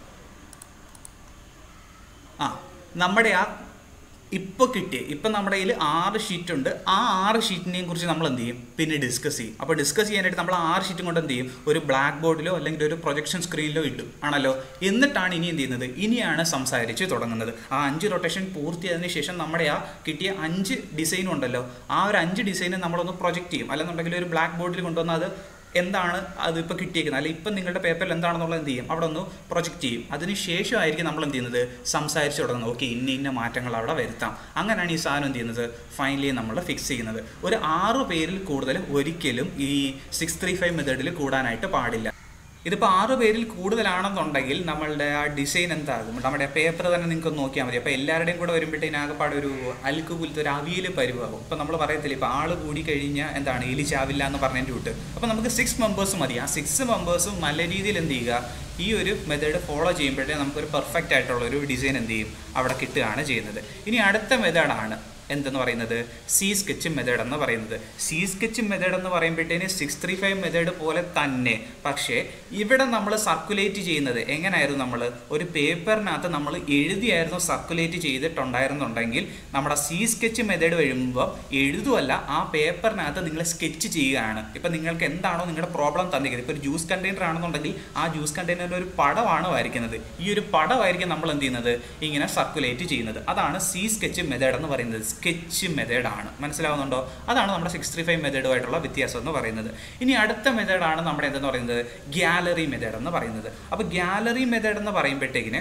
ആ നമ്മുടെ ആ ഇപ്പോൾ കിട്ടിയ ഇപ്പം നമ്മുടെ കയ്യിൽ ആറ് ഷീറ്റ് ഉണ്ട് ആ ആറ് ഷീറ്റിനെയും കുറിച്ച് നമ്മൾ എന്ത് ചെയ്യും പിന്നെ ഡിസ്കസ് ചെയ്യും അപ്പോൾ ഡിസ്കസ് ചെയ്യാനായിട്ട് നമ്മൾ ആറ് ഷീറ്റും കൊണ്ട് എന്ത് ചെയ്യും ഒരു ബ്ലാക്ക് ബോർഡിലോ അല്ലെങ്കിൽ ഒരു പ്രൊജക്ഷൻ സ്ക്രീനിലോ ഇട്ടും ആണല്ലോ എന്നിട്ടാണ് ഇനി എന്ത് ചെയ്യുന്നത് ഇനിയാണ് സംസാരിച്ച് തുടങ്ങുന്നത് ആ അഞ്ച് റൊട്ടേഷൻ പൂർത്തിയായതിനു ശേഷം നമ്മുടെ ആ കിട്ടിയ അഞ്ച് ഡിസൈനും ഉണ്ടല്ലോ ആ ഒരു അഞ്ച് ഡിസൈനും നമ്മളൊന്ന് പ്രൊജക്റ്റ് ചെയ്യും അല്ലെന്നുണ്ടെങ്കിൽ ഒരു ബ്ലാക്ക് ബോർഡിൽ കൊണ്ടുവന്ന് അത് എന്താണ് അത് ഇപ്പോൾ കിട്ടിയേക്കുന്നത് അല്ലെങ്കിൽ ഇപ്പം നിങ്ങളുടെ പേപ്പറിൽ എന്താണെന്നുള്ളത് എന്ത് ചെയ്യും അവിടെ ഒന്ന് പ്രൊജക്റ്റ് ചെയ്യും അതിന് ശേഷമായിരിക്കും നമ്മൾ എന്ത് ചെയ്യുന്നത് സംസാരിച്ച് തുടങ്ങുന്നത് ഓക്കെ ഇന്ന ഇന്ന മാറ്റങ്ങൾ അവിടെ വരുത്താം അങ്ങനെയാണ് ഈ സാധനം എന്ത് ചെയ്യുന്നത് ഫൈനലി നമ്മൾ ഫിക്സ് ചെയ്യുന്നത് ഒരു ആറ് പേരിൽ കൂടുതൽ ഒരിക്കലും ഈ സിക്സ് ത്രീ ഫൈവ് മെത്തേഡിൽ കൂടാനായിട്ട് പാടില്ല ഇതിപ്പോൾ ആറ് പേരിൽ കൂടുതലാണെന്നുണ്ടെങ്കിൽ നമ്മളുടെ ആ ഡിസൈൻ എന്താകും നമ്മുടെ പേപ്പർ തന്നെ നിങ്ങൾക്ക് ഒന്ന് നോക്കിയാൽ മതി അപ്പോൾ എല്ലാവരുടെയും കൂടെ വരുമ്പോഴത്തേന് ആകെപ്പാടെ ഒരു അലുക്ക് പോലത്തെ ഒരു അവിയൽ പരുവാകും ഇപ്പോൾ നമ്മൾ പറയത്തില്ല ഇപ്പോൾ ആൾ കൂടി കഴിഞ്ഞാൽ എന്താണ് എലി ചാവില്ല എന്ന് പറഞ്ഞതിൻ്റെ വിട്ട് അപ്പോൾ നമുക്ക് സിക്സ് മെമ്പേഴ്സ് മതി ആ സിക്സ് മെമ്പേഴ്സും നല്ല രീതിയിൽ എന്ത് ചെയ്യുക ഈ ഒരു മെത്തേഡ് ഫോളോ ചെയ്യുമ്പോഴേ നമുക്കൊരു പെർഫെക്റ്റ് ആയിട്ടുള്ള ഒരു ഡിസൈൻ എന്ത് ചെയ്യും അവിടെ കിട്ടുകയാണ് ചെയ്യുന്നത് ഇനി അടുത്ത മെത്തേഡാണ് എന്തെന്ന് പറയുന്നത് സി സ്കെച്ച് മെത്തേഡ് എന്ന് പറയുന്നത് സി സ്കെച്ച് മെത്തേഡ് എന്ന് പറയുമ്പോഴത്തേന് സിക്സ് ത്രീ ഫൈവ് മെത്തേഡ് പോലെ തന്നെ പക്ഷേ ഇവിടെ നമ്മൾ സർക്കുലേറ്റ് ചെയ്യുന്നത് എങ്ങനെയായിരുന്നു നമ്മൾ ഒരു പേപ്പറിനകത്ത് നമ്മൾ എഴുതിയായിരുന്നു സർക്കുലേറ്റ് ചെയ്തിട്ടുണ്ടായിരുന്നുണ്ടെങ്കിൽ നമ്മുടെ സി സ്കെച്ച് മെത്തേഡ് വരുമ്പോൾ എഴുതുമല്ല ആ പേപ്പറിനകത്ത് നിങ്ങൾ സ്കെച്ച് ചെയ്യുകയാണ് ഇപ്പം നിങ്ങൾക്ക് എന്താണോ നിങ്ങളുടെ പ്രോബ്ലം തന്നിരിക്കുന്നത് ഇപ്പോൾ ഒരു ജ്യൂസ് കണ്ടെയ്നർ ആണെന്നുണ്ടെങ്കിൽ ആ ജ്യൂസ് കണ്ടെയ്നറിൻ്റെ ഒരു പടമാണ് വരയ്ക്കുന്നത് ഈ ഒരു പടമായിരിക്കും നമ്മൾ എന്ത് ചെയ്യുന്നത് ഇങ്ങനെ സർക്കുലേറ്റ് ചെയ്യുന്നത് അതാണ് സി സ്കെച്ച് മെത്തേഡ് എന്ന് പറയുന്നത് സ്കെച്ച് മെത്തേഡാണ് മനസ്സിലാവുന്നുണ്ടോ അതാണ് നമ്മുടെ സിക്സ് ത്രീ ഫൈവ് മെത്തേഡുമായിട്ടുള്ള വ്യത്യാസം എന്ന് പറയുന്നത് ഇനി അടുത്ത മെത്തേഡാണ് നമ്മുടെ എന്തെന്ന് പറയുന്നത് ഗ്യാലറി മെത്തേഡ് എന്ന് പറയുന്നത് അപ്പോൾ ഗ്യാലറി മെത്തേഡ് എന്ന് പറയുമ്പോഴത്തേക്കിന്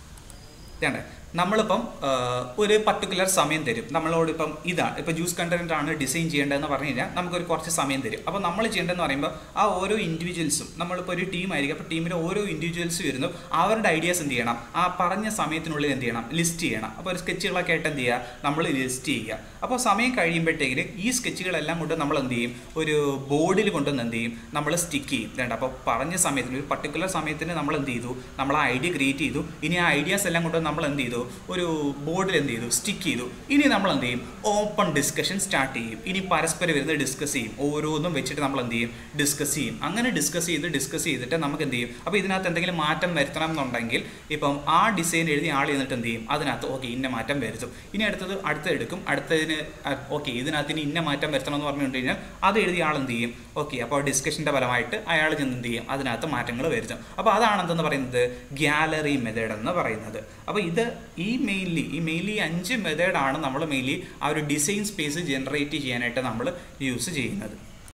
ഇതാണ് നമ്മളിപ്പം ആ, ഒരു പർട്ടിക്കുലർ സമയം തരും നമ്മളോട് ഇപ്പം ഇതാണ് ഇപ്പം ജ്യൂസ് കണ്ടന്റ് ആണ് ഡിസൈൻ ചെയ്യേണ്ടതെന്ന് പറഞ്ഞു കഴിഞ്ഞാൽ നമുക്കൊരു കുറച്ച് സമയം തരും അപ്പോൾ നമ്മൾ ചെയ്യേണ്ടതെന്ന് പറയുമ്പോൾ ആ ഓരോ ഇൻഡിവിജ്വൽസും നമ്മളിപ്പോൾ ഒരു ടീം ആയിരിക്കും അപ്പോൾ ടീമിലെ ഓരോ ഇൻഡിവിജ്വൽസ് വരുന്നു അവരുടെ ഐഡിയാസ് എന്ത് ചെയ്യണം ആ പറഞ്ഞ സമയത്തിനുള്ളിൽ എന്ത് ചെയ്യണം ലിസ്റ്റ് ചെയ്യണം അപ്പോൾ ഒരു സ്കെച്ചുകളൊക്കെ ആയിട്ട് എന്ത് ചെയ്യുക നമ്മൾ ലിസ്റ്റ് ചെയ്യുക അപ്പോൾ സമയം കഴിയുമ്പോഴത്തേക്കിന് ഈ സ്കെച്ചുകളെല്ലാം കൊണ്ട് നമ്മൾ എന്ത് ചെയ്യും ഒരു ബോർഡിൽ കൊണ്ടുവന്ന് എന്ത് ചെയ്യും നമ്മൾ സ്റ്റിക്ക് ചെയ്യും വേണ്ട അപ്പോൾ പറഞ്ഞ സമയത്തിന് ഒരു പർട്ടിക്കുലർ സമയത്തിന് നമ്മൾ എന്ത് ചെയ്തു നമ്മൾ ആ ഐഡിയ ക്രിയേറ്റ് ചെയ്തു ഇനി ആ ഐഡിയാസ് എല്ലാം കൊണ്ട് നമ്മൾ എന്ത് ചെയ്തു ഒരു ബോർഡിൽ എന്ത് ചെയ്തു സ്റ്റിക്ക് ചെയ്തു ഇനി നമ്മൾ എന്ത് ചെയ്യും ഓപ്പൺ ഡിസ്കഷൻ സ്റ്റാർട്ട് ചെയ്യും ഇനി പരസ്പരം വരുന്നത് ഡിസ്കസ് ചെയ്യും ഓരോന്നും വെച്ചിട്ട് നമ്മൾ എന്ത് ചെയ്യും ഡിസ്കസ് ചെയ്യും അങ്ങനെ ഡിസ്കസ് ചെയ്ത് ഡിസ്കസ് ചെയ്തിട്ട് നമുക്ക് എന്ത് ചെയ്യും അപ്പോൾ ഇതിനകത്ത് എന്തെങ്കിലും മാറ്റം വരുത്തണം എന്നുണ്ടെങ്കിൽ ഇപ്പം ആ ഡിസൈൻ എഴുതി ആൾ എന്നിട്ട് എന്ത് ചെയ്യും അതിനകത്ത് ഓക്കെ ഇന്ന മാറ്റം വരുത്തും ഇനി അടുത്തത് അടുത്ത എടുക്കും അടുത്തതിന് ഓക്കെ ഇതിനകത്ത് ഇനി ഇന്ന മാറ്റം വരുത്തണം എന്ന് പറഞ്ഞുകൊണ്ട് കഴിഞ്ഞാൽ അത് എഴുതിയ ആൾ എന്ത് ചെയ്യും ഓക്കെ അപ്പോൾ ഡിസ്കഷൻ്റെ ഫലമായിട്ട് അയാൾ ചെന്ന് എന്ത് ചെയ്യും അതിനകത്ത് മാറ്റങ്ങൾ വരുത്തും അപ്പോൾ അതാണ് എന്തെന്ന് പറയുന്നത് ഗ്യാലറി മെത്തേഡ് എന്ന് പറയുന്നത് അപ്പോൾ ഇത് ഈ മെയിൻലി ഈ മെയിൻലി അഞ്ച് മെത്തേഡാണ് നമ്മൾ മെയിൻലി ആ ഒരു ഡിസൈൻ സ്പേസ് ജനറേറ്റ് ചെയ്യാനായിട്ട് നമ്മൾ യൂസ് ചെയ്യുന്നത്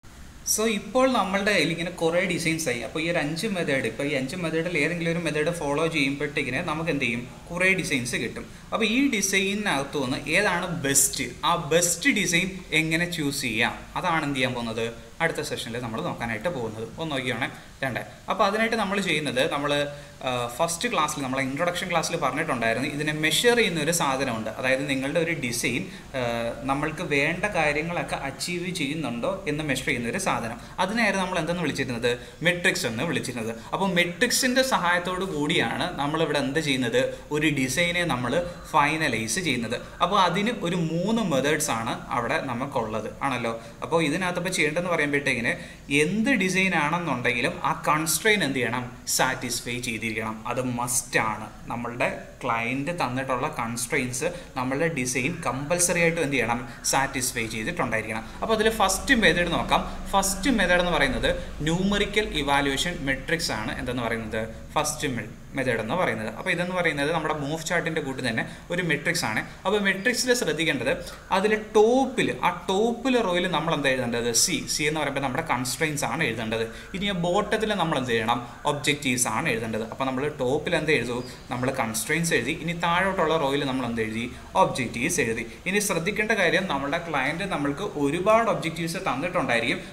സോ ഇപ്പോൾ നമ്മളുടെ കയ്യിൽ ഇങ്ങനെ കുറേ ഡിസൈൻസ് ആയി അപ്പോൾ ഈ ഒരു അഞ്ച് മെത്തേഡ് ഇപ്പോൾ ഈ അഞ്ച് മെത്തേഡിൽ ഏതെങ്കിലും ഒരു മെത്തേഡ് ഫോളോ ചെയ്യുമ്പോഴത്തേക്കിന് നമുക്ക് എന്ത് ചെയ്യും കുറേ ഡിസൈൻസ് കിട്ടും അപ്പോൾ ഈ ഡിസൈനിനകത്തു നിന്ന് ഏതാണ് ബെസ്റ്റ് ആ ബെസ്റ്റ് ഡിസൈൻ എങ്ങനെ ചൂസ് ചെയ്യാം അതാണ് എന്ത് ചെയ്യാൻ പോകുന്നത് അടുത്ത സെഷനിൽ നമ്മൾ നോക്കാനായിട്ട് പോകുന്നത് ഒന്ന് നോക്കിയാണേ രണ്ടേ അപ്പോൾ അതിനായിട്ട് നമ്മൾ ചെയ്യുന്നത് നമ്മൾ ഫസ്റ്റ് ക്ലാസ്സിൽ നമ്മൾ ഇൻട്രൊഡക്ഷൻ ക്ലാസ്സിൽ പറഞ്ഞിട്ടുണ്ടായിരുന്നു ഇതിനെ മെഷർ ചെയ്യുന്ന ഒരു സാധനമുണ്ട് അതായത് നിങ്ങളുടെ ഒരു ഡിസൈൻ നമ്മൾക്ക് വേണ്ട കാര്യങ്ങളൊക്കെ അച്ചീവ് ചെയ്യുന്നുണ്ടോ എന്ന് മെഷർ ചെയ്യുന്ന ഒരു സാധനം അതിനായിരുന്നു നമ്മൾ എന്തെന്ന് വിളിച്ചിരുന്നത് മെട്രിക്സ് എന്ന് വിളിച്ചിരുന്നത് അപ്പോൾ മെട്രിക്സിൻ്റെ സഹായത്തോടു കൂടിയാണ് നമ്മളിവിടെ എന്ത് ചെയ്യുന്നത് ഒരു ഡിസൈനെ നമ്മൾ ഫൈനലൈസ് ചെയ്യുന്നത് അപ്പോൾ അതിന് ഒരു മൂന്ന് മെത്തേഡ്സ് ആണ് അവിടെ നമുക്കുള്ളത് ആണല്ലോ അപ്പോൾ ഇതിനകത്ത് ഇപ്പോൾ ചെയ്യേണ്ടതെന്ന് പറയുമ്പോഴത്തേക്കിന് എന്ത് ഡിസൈൻ ആണെന്നുണ്ടെങ്കിലും ആ കൺസ്ട്രെയിൻ എന്ത് ചെയ്യണം സാറ്റിസ്ഫൈ ചെയ്തിരിക്കണം അത് മസ്റ്റാണ് നമ്മളുടെ ക്ലയൻറ്റ് തന്നിട്ടുള്ള കൺസ്ട്രെയിൻസ് നമ്മളുടെ ഡിസൈൻ കമ്പൽസറി ആയിട്ട് എന്ത് ചെയ്യണം സാറ്റിസ്ഫൈ ചെയ്തിട്ടുണ്ടായിരിക്കണം അപ്പോൾ അതിൽ ഫസ്റ്റ് മെത്തേഡ് നോക്കാം ഫസ്റ്റ് മെത്തേഡ് എന്ന് പറയുന്നത് ന്യൂമറിക്കൽ ഇവാലുവേഷൻ മെട്രിക്സ് ആണ് എന്തെന്ന് പറയുന്നത് ഫസ്റ്റ് മെത്തേഡ് എന്ന് പറയുന്നത് അപ്പോൾ ഇതെന്ന് പറയുന്നത് നമ്മുടെ മൂവ് ചാർട്ടിൻ്റെ കൂട്ട് തന്നെ ഒരു മെട്രിക്സ് ആണ് അപ്പോൾ മെട്രിക്സിൽ ശ്രദ്ധിക്കേണ്ടത് അതിൽ ടോപ്പിൽ ആ ടോപ്പിൽ റോയിൽ നമ്മൾ എന്താ എഴുതേണ്ടത് സി സി എന്ന് പറയുമ്പോൾ നമ്മുടെ കൺസ്ട്രെയിൻസ് ആണ് എഴുതേണ്ടത് ഇനി ആ ബോട്ടത്തിൽ നമ്മൾ എന്ത് ചെയ്യണം ഒബ്ജക്റ്റീവ്സ് ആണ് എഴുതേണ്ടത് അപ്പോൾ നമ്മൾ ടോപ്പിൽ എന്ത് എഴുതു നമ്മൾ കൺസ്ട്രെയിൻസ് എഴുതി ഇനി താഴോട്ടുള്ള റോയിൽ നമ്മൾ എന്ത് എഴുതി ഒബ്ജക്റ്റീവ്സ് എഴുതി ഇനി ശ്രദ്ധിക്കേണ്ട കാര്യം നമ്മുടെ ക്ലയൻറ്റ് നമ്മൾക്ക് ഒരുപാട് ഒബ്ജക്റ്റീവ്സ് തന്നിട്ടുണ്ടായിരിക്കും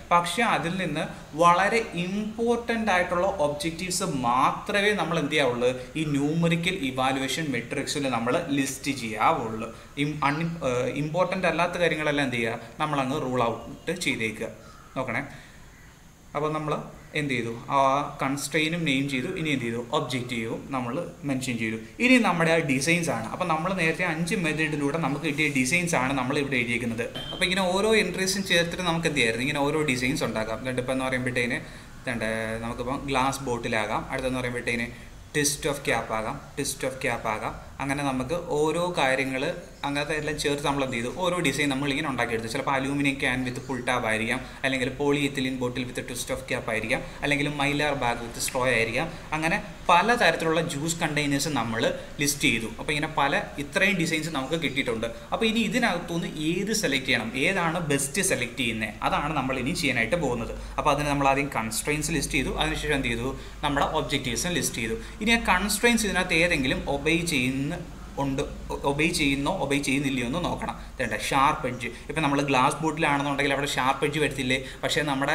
പക്ഷേ അതിൽ നിന്ന് വളരെ ഇമ്പോർട്ടൻ്റ് ആയിട്ടുള്ള ഒബ്ജക്റ്റീവ്സ് മാത്രമേ നമ്മൾ എന്ത് ചെയ്യാവുള്ളൂ ഈ ന്യൂമറിക്കൽ ഇവാലുവേഷൻ മെട്രിക്സിൽ നമ്മൾ ലിസ്റ്റ് ചെയ്യാവുള്ളൂ അൺ ഇമ്പോർട്ടൻ്റ് അല്ലാത്ത കാര്യങ്ങളെല്ലാം എന്ത് ചെയ്യുക നമ്മളങ്ങ് റൂൾ ഔട്ട് ചെയ്തേക്കുക നോക്കണേ അപ്പോൾ നമ്മൾ എന്ത് ചെയ്തു ആ കൺസ്ട്രെയിനും നെയിം ചെയ്തു ഇനി എന്ത് ചെയ്തു ഒബ്ജക്റ്റീവും നമ്മൾ മെൻഷൻ ചെയ്തു ഇനി നമ്മുടെ ഡിസൈൻസ് ആണ് അപ്പോൾ നമ്മൾ നേരത്തെ അഞ്ച് മെത്തേഡിലൂടെ നമുക്ക് കിട്ടിയ ഡിസൈൻസ് ആണ് നമ്മൾ ഇവിടെ എഴുതിയിരിക്കുന്നത് അപ്പോൾ ഇങ്ങനെ ഓരോ എൻട്രീസും ചേർത്തിട്ട് നമുക്ക് എന്ത് ചെയ്യായിരുന്നു ഇങ്ങനെ ഓരോ ഡിസൈൻസ് ഉണ്ടാക്കാം എന്നിട്ട് ഇപ്പോൾ എന്ന് പറയുമ്പോഴത്തേന് തണ്ട് നമുക്കിപ്പം ഗ്ലാസ് ബോട്ടിലാകാം അടുത്തെന്ന് പറയുമ്പോഴത്തേന് ടെസ്റ്റ് ഓഫ് ക്യാപ്പ് ആകാം ടെസ്റ്റ് ഓഫ് ക്യാപ്പ് ആകാം അങ്ങനെ നമുക്ക് ഓരോ കാര്യങ്ങൾ അങ്ങനത്തെ എല്ലാം ചേർത്ത് നമ്മൾ എന്ത് ചെയ്തു ഓരോ ഡിസൈൻ നമ്മൾ ഇങ്ങനെ ഉണ്ടാക്കിയെടുത്തു ചിലപ്പോൾ aluminium can with full tab ആയിരിക്കാം അല്ലെങ്കിൽ polyethylene bottle with twist off cap ആയിരിക്കാം അല്ലെങ്കിൽ മൈലാർ ബാഗ് വിത്ത് സ്ട്രോ ആയിരിക്കാം അങ്ങനെ പല തരത്തിലുള്ള ജ്യൂസ് കണ്ടെയ്നേഴ്സ് നമ്മൾ ലിസ്റ്റ് ചെയ്തു അപ്പോൾ ഇങ്ങനെ പല ഇത്രയും ഡിസൈൻസ് നമുക്ക് കിട്ടിയിട്ടുണ്ട് അപ്പോൾ ഇനി ഇതിനകത്തുനിന്ന് ഏത് സെലക്ട് ചെയ്യണം ഏതാണ് ബെസ്റ്റ് സെലക്ട് ചെയ്യുന്നത് അതാണ് നമ്മൾ ഇനി ചെയ്യാനായിട്ട് പോകുന്നത് അപ്പോൾ അതിന് നമ്മൾ ആദ്യം കൺസ്ട്രെയിൻസ് ലിസ്റ്റ് ചെയ്തു അതിനുശേഷം എന്ത് ചെയ്തു നമ്മുടെ ഒബ്ജക്റ്റീവ്സും ലിസ്റ്റ് ചെയ്തു ഇനി ആ കൺസ്ട്രെയിൻസ് ഇതിനകത്ത് ഏതെങ്കിലും ഒബൈ ചെയ്യുന്ന ഉണ്ട് ഒബൈ ചെയ്യുന്നോ ഒബൈ ചെയ്യുന്നില്ലയോ എന്ന് നോക്കണം വേണ്ട ഷാർപ്പ് എഡ്ജ് ഇപ്പം നമ്മൾ ഗ്ലാസ് ബോട്ടിലാണെന്നുണ്ടെങ്കിൽ അവിടെ ഷാർപ്പ് എഡ്ജ് വരത്തില്ലേ പക്ഷേ നമ്മുടെ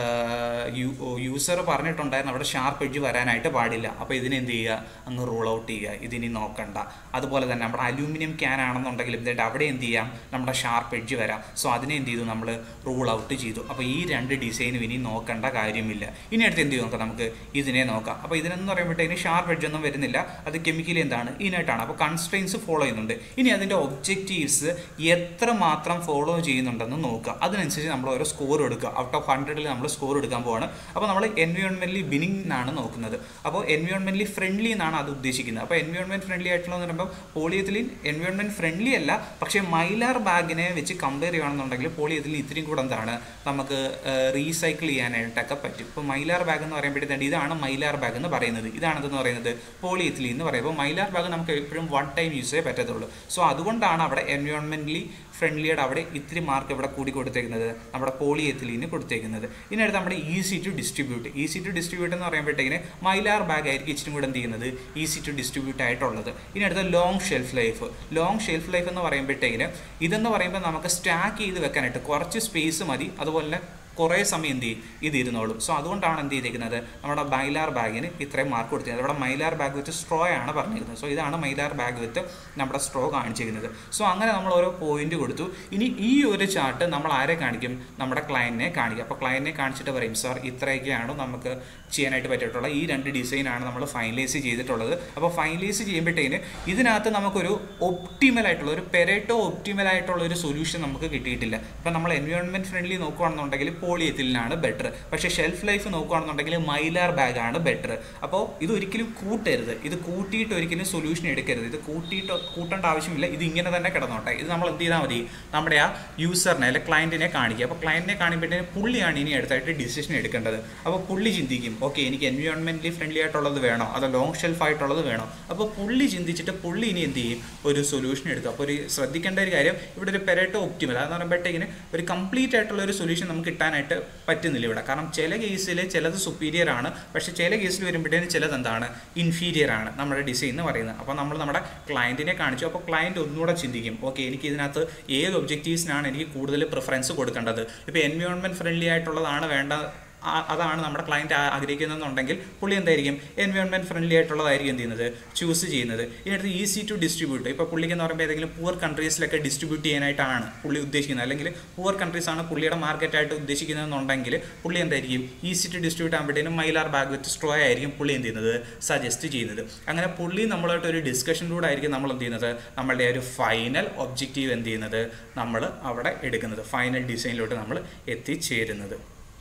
യൂസർ പറഞ്ഞിട്ടുണ്ടായിരുന്നു അവിടെ ഷാർപ്പ് എഡ്ജ് വരാനായിട്ട് പാടില്ല അപ്പോൾ ഇതിനെ എന്ത് ചെയ്യുക അങ്ങ് റൂൾ ഔട്ട് ചെയ്യുക ഇതിനി നോക്കണ്ട അതുപോലെ തന്നെ നമ്മുടെ അലൂമിനിയം ക്യാൻ ആണെന്നുണ്ടെങ്കിൽ എന്നിട്ട് അവിടെ എന്ത് ചെയ്യാം നമ്മുടെ ഷാർപ്പ് എഡ്ജ് വരാം സോ അതിനെ എന്ത് ചെയ്തു നമ്മൾ റൂൾ ഔട്ട് ചെയ്തു അപ്പോൾ ഈ രണ്ട് ഡിസൈനും ഇനി നോക്കേണ്ട കാര്യമില്ല ഇനി അടുത്ത് എന്ത് ചെയ്യും നോക്കാം നമുക്ക് ഇതിനെ നോക്കാം അപ്പോൾ ഇതിനെന്ന് പറയുമ്പോഴത്തേന് ഷാർപ്പ് എഡ്ജ് ഒന്നും വരുന്നില്ല അത് കെമിക്കലി എന്താണ് ഇനായിട്ടാണ് അപ്പോൾ കൺസ്ട്രെയിൻസ് ഫോളോ ചെയ്യുന്നുണ്ട് ഇനി അതിൻ്റെ ഒബ്ജക്റ്റീവ്സ് എത്ര മാത്രം ഫോളോ ചെയ്യുന്നുണ്ടെന്ന് നോക്കുക അതിനനുസരിച്ച് നമ്മൾ ഓരോ സ്കോർ എടുക്കുക ഔട്ട് ഓഫ് ഹൺഡ്രഡിൽ നമ്മൾ സ്കോർ എടുക്കാൻ പോവാണ് അപ്പോൾ നമ്മൾ എൻവയോൺമെൻ്റലി ബിനിങ് എന്നാണ് നോക്കുന്നത് അപ്പോൾ എൻവയോൺമെൻ്റലി ഫ്രണ്ട്ലി എന്നാണ് അത് ഉദ്ദേശിക്കുന്നത് അപ്പോൾ എൻവയോൺമെൻറ്റ് ഫ്രണ്ട്ലി ആയിട്ടുള്ളതെന്ന് പറയുമ്പോൾ പോളിയത്തിലിൻ എൻവയോൺമെൻറ്റ് ഫ്രണ്ട്ലി അല്ല പക്ഷേ മൈലാർ ബാഗിനെ വെച്ച് കമ്പയർ ചെയ്യുകയാണെന്നുണ്ടെങ്കിൽ പോളിയത്തിലിൻ ഇത്രയും കൂടെ എന്താണ് നമുക്ക് റീസൈക്കിൾ ചെയ്യാനായിട്ടൊക്കെ പറ്റും ഇപ്പോൾ മൈലാർ ബാഗ് എന്ന് പറയുമ്പോഴത്തേക്ക് ഇതാണ് മൈലാർ ബാഗ് എന്ന് പറയുന്നത് ഇതാണെന്ന് പറയുന്നത് പോളിയത്തിലിൻ എന്ന് പറയുമ്പോൾ മൈലാർ ബാഗ് നമുക്ക് എപ്പോഴും വൺ ടൈം യൂസ് ചെയ്യേ പറ്റത്തുള്ളൂ സോ അതുകൊണ്ടാണ് അവിടെ എൻവയോൺമെൻ്റലി ഫ്രണ്ട്ലിയുടെ അവിടെ ഇത്തിരി മാർക്ക് ഇവിടെ കൂടി കൊടുത്തേക്കുന്നത് നമ്മുടെ പോളിയെത്തിലിന് കൊടുത്തേക്കുന്നത് ഇനി അടുത്ത് നമ്മുടെ easy to distribute easy to distribute എന്ന് പറയുമ്പോഴത്തേക്കിന് മൈലാർ ബാഗ് ആയിരിക്കും ഇച്ചിരി കൂടെ എന്ത് ചെയ്യുന്നത് ഈസി ടു ഡിസ്ട്രിബ്യൂട്ട് ആയിട്ടുള്ളത് ഇനി അടുത്ത long shelf life long shelf life എന്ന് പറയുമ്പോഴത്തേക്കിന് ഇതെന്ന് പറയുമ്പോൾ നമുക്ക് സ്റ്റാക്ക് ചെയ്ത് വെക്കാനായിട്ട് കുറച്ച് സ്പേസ് മതി അതുപോലെ തന്നെ കുറേ സമയം എന്ത് ചെയ്യും ഇത് ഇരുന്നോളും സോ അതുകൊണ്ടാണ് എന്ത് ചെയ്തിരിക്കുന്നത് നമ്മുടെ മൈലാർ ബാഗിന് ഇത്രയും മാർക്ക് കൊടുത്തിരിക്കുന്നത് അവിടെ മൈലാർ ബാഗ് വിത്ത് സ്ട്രോ ആണ് പറഞ്ഞിരിക്കുന്നത് സോ ഇതാണ് മൈലാർ ബാഗ് വിത്ത് നമ്മുടെ സ്ട്രോ കാണിച്ചിരിക്കുന്നത് സോ അങ്ങനെ നമ്മൾ ഓരോ പോയിന്റ് കൊടുത്തു ഇനി ഈ ഒരു ചാർട്ട് നമ്മൾ ആരെ കാണിക്കും നമ്മുടെ ക്ലയൻറ്റിനെ കാണിക്കും അപ്പോൾ ക്ലയൻറ്റിനെ കാണിച്ചിട്ട് പറയും സാർ ഇത്രയൊക്കെയാണ് നമുക്ക് ചെയ്യാനായിട്ട് പറ്റിയിട്ടുള്ള ഈ രണ്ട് ഡിസൈനാണ് നമ്മൾ ഫൈനലൈസ് ചെയ്തിട്ടുള്ളത് അപ്പോൾ ഫൈനലൈസ് ചെയ്യുമ്പോഴത്തേന് ഇതിനകത്ത് നമുക്കൊരു ഒപ്റ്റിമൽ ആയിട്ടുള്ള ഒരു പെരേറ്റോ ഒപ്റ്റിമൽ ആയിട്ടുള്ള ഒരു സൊല്യൂഷൻ നമുക്ക് കിട്ടിയിട്ടില്ല ഇപ്പം നമ്മൾ എൻവയോൺമെൻറ്റ് ഫ്രണ്ട്ലി നോക്കുകയാണെന്നുണ്ടെങ്കിൽ പോളിയെത്തിലിനാണ് ബെറ്റർ പക്ഷേ ഷെൽഫ് ലൈഫ് നോക്കുകയാണെന്നുണ്ടെങ്കിൽ മൈലാർ ബാഗ് ആണ് ബെറ്റർ അപ്പോൾ ഇത് ഒരിക്കലും കൂട്ടരുത് ഇത് കൂട്ടിയിട്ട് ഒരിക്കലും സൊല്യൂഷൻ എടുക്കരുത് ഇത് കൂട്ടിയിട്ട് കൂട്ടേണ്ട ആവശ്യമില്ല ഇത് ഇങ്ങനെ തന്നെ കിടന്നോട്ടെ ഇത് നമ്മൾ എന്ത് ചെയ്താൽ മതി നമ്മുടെ ആ യൂസറിനെ അല്ലെങ്കിൽ ക്ലയൻറ്റിനെ കാണിക്കുക അപ്പോൾ ക്ലയൻറ്റിനെ കാണിക്കുമ്പോഴത്തേന് പുള്ളിയാണ് ഇനി അടുത്തായിട്ട് ഡിസിഷൻ എടുക്കേണ്ടത് അപ്പോൾ പുള്ളി ചിന്തിക്കും ഓക്കെ എനിക്ക് എൻവയോൺമെൻറ്റലി ഫ്രണ്ട്ലി ആയിട്ടുള്ളത് വേണോ അതോ ലോങ് ഷെൽഫ് ആയിട്ടുള്ളത് വേണോ അപ്പോൾ പുള്ളി ചിന്തിച്ചിട്ട് പുള്ളി ഇനി എന്ത് ചെയ്യും ഒരു സൊല്യൂഷൻ എടുക്കും അപ്പോൾ ഒരു ശ്രദ്ധിക്കേണ്ട ഒരു കാര്യം ഇവിടെ ഒരു പെരേട്ടോ ഒപ്റ്റിമൽ അതെന്ന് പറയുമ്പോഴത്തേക്കിന് ഒരു കംപ്ലീറ്റ് ആയിട്ടുള്ള ഒരു സൊല്യൂഷൻ നമുക്ക് കിട്ടാനായിട്ട് പറ്റുന്നില്ല ഇവിടെ കാരണം ചില കേസിൽ ചിലത് സുപ്പീരിയർ ആണ് പക്ഷേ ചില കേസിൽ വരുമ്പോഴത്തേന് ചിലത് എന്താണ് ഇൻഫീരിയർ ആണ് നമ്മുടെ ഡിസൈൻ എന്ന് പറയുന്നത് അപ്പോൾ നമ്മൾ നമ്മുടെ ക്ലയൻറ്റിനെ കാണിച്ചു അപ്പോൾ ക്ലയൻറ്റ് ഒന്നുകൂടെ ചിന്തിക്കും ഓക്കെ എനിക്ക് ഇതിനകത്ത് ഏത് ഒബ്ജക്റ്റീവ്സിനാണ് എനിക്ക് കൂടുതൽ പ്രിഫറൻസ് കൊടുക്കേണ്ടത് ഇപ്പോൾ എൻവയോൺമെൻറ്റ് ഫ്രണ്ട്ലി ആയിട്ടുള്ളതാണ് വേണ്ട ആ- അതാണ് നമ്മുടെ ക്ലയൻറ്റ് ആഗ്രഹിക്കുന്നതെന്നുണ്ടെങ്കിൽ പുള്ളി എന്തായിരിക്കും എൻവയോൺമെൻറ്റ് ഫ്രണ്ട്ലി ആയിട്ടുള്ളതായിരിക്കും എന്ത് ചെയ്യുന്നത് ചൂസ് ചെയ്യുന്നത് ഇതിനടുത്ത് ഈസി ടു ഡിസ്ട്രിബ്യൂട്ട് ഇപ്പോൾ പുള്ളിക്ക് എന്ന് പറയുമ്പോൾ ഏതെങ്കിലും പുവർ കൺട്രീസിലൊക്കെ ഡിസ്ട്രിബ്യൂട്ട് ചെയ്യാനായിട്ടാണ് പുള്ളി ഉദ്ദേശിക്കുന്നത് അല്ലെങ്കിൽ പുവർ കൺട്രീസ് ആണ് പുള്ളിയുടെ മാർക്കറ്റായിട്ട് ഉദ്ദേശിക്കുന്നതെന്നുണ്ടെങ്കിൽ പുള്ളി എന്തായിരിക്കും ഈസി ടു ഡിസ്ട്രിബ്യൂട്ട് ആകുമ്പോഴത്തേനും മൈലാർ ബാഗ് വിത്ത് സ്ട്രോ ആയിരിക്കും പുള്ളി എന്ത് ചെയ്യുന്നത് സജസ്റ്റ് ചെയ്യുന്നത് അങ്ങനെ പുള്ളി നമ്മളായിട്ട് ഒരു ഡിസ്കഷനിലൂടെ ആയിരിക്കും നമ്മൾ എന്ത് ചെയ്യുന്നത് നമ്മളുടെ ആ ഒരു ഫൈനൽ ഒബ്ജക്റ്റീവ് എന്ത് ചെയ്യുന്നത് നമ്മൾ അവിടെ എടുക്കുന്നത് ഫൈനൽ ഡിസൈനിലോട്ട് നമ്മൾ എത്തിച്ചേരുന്നത്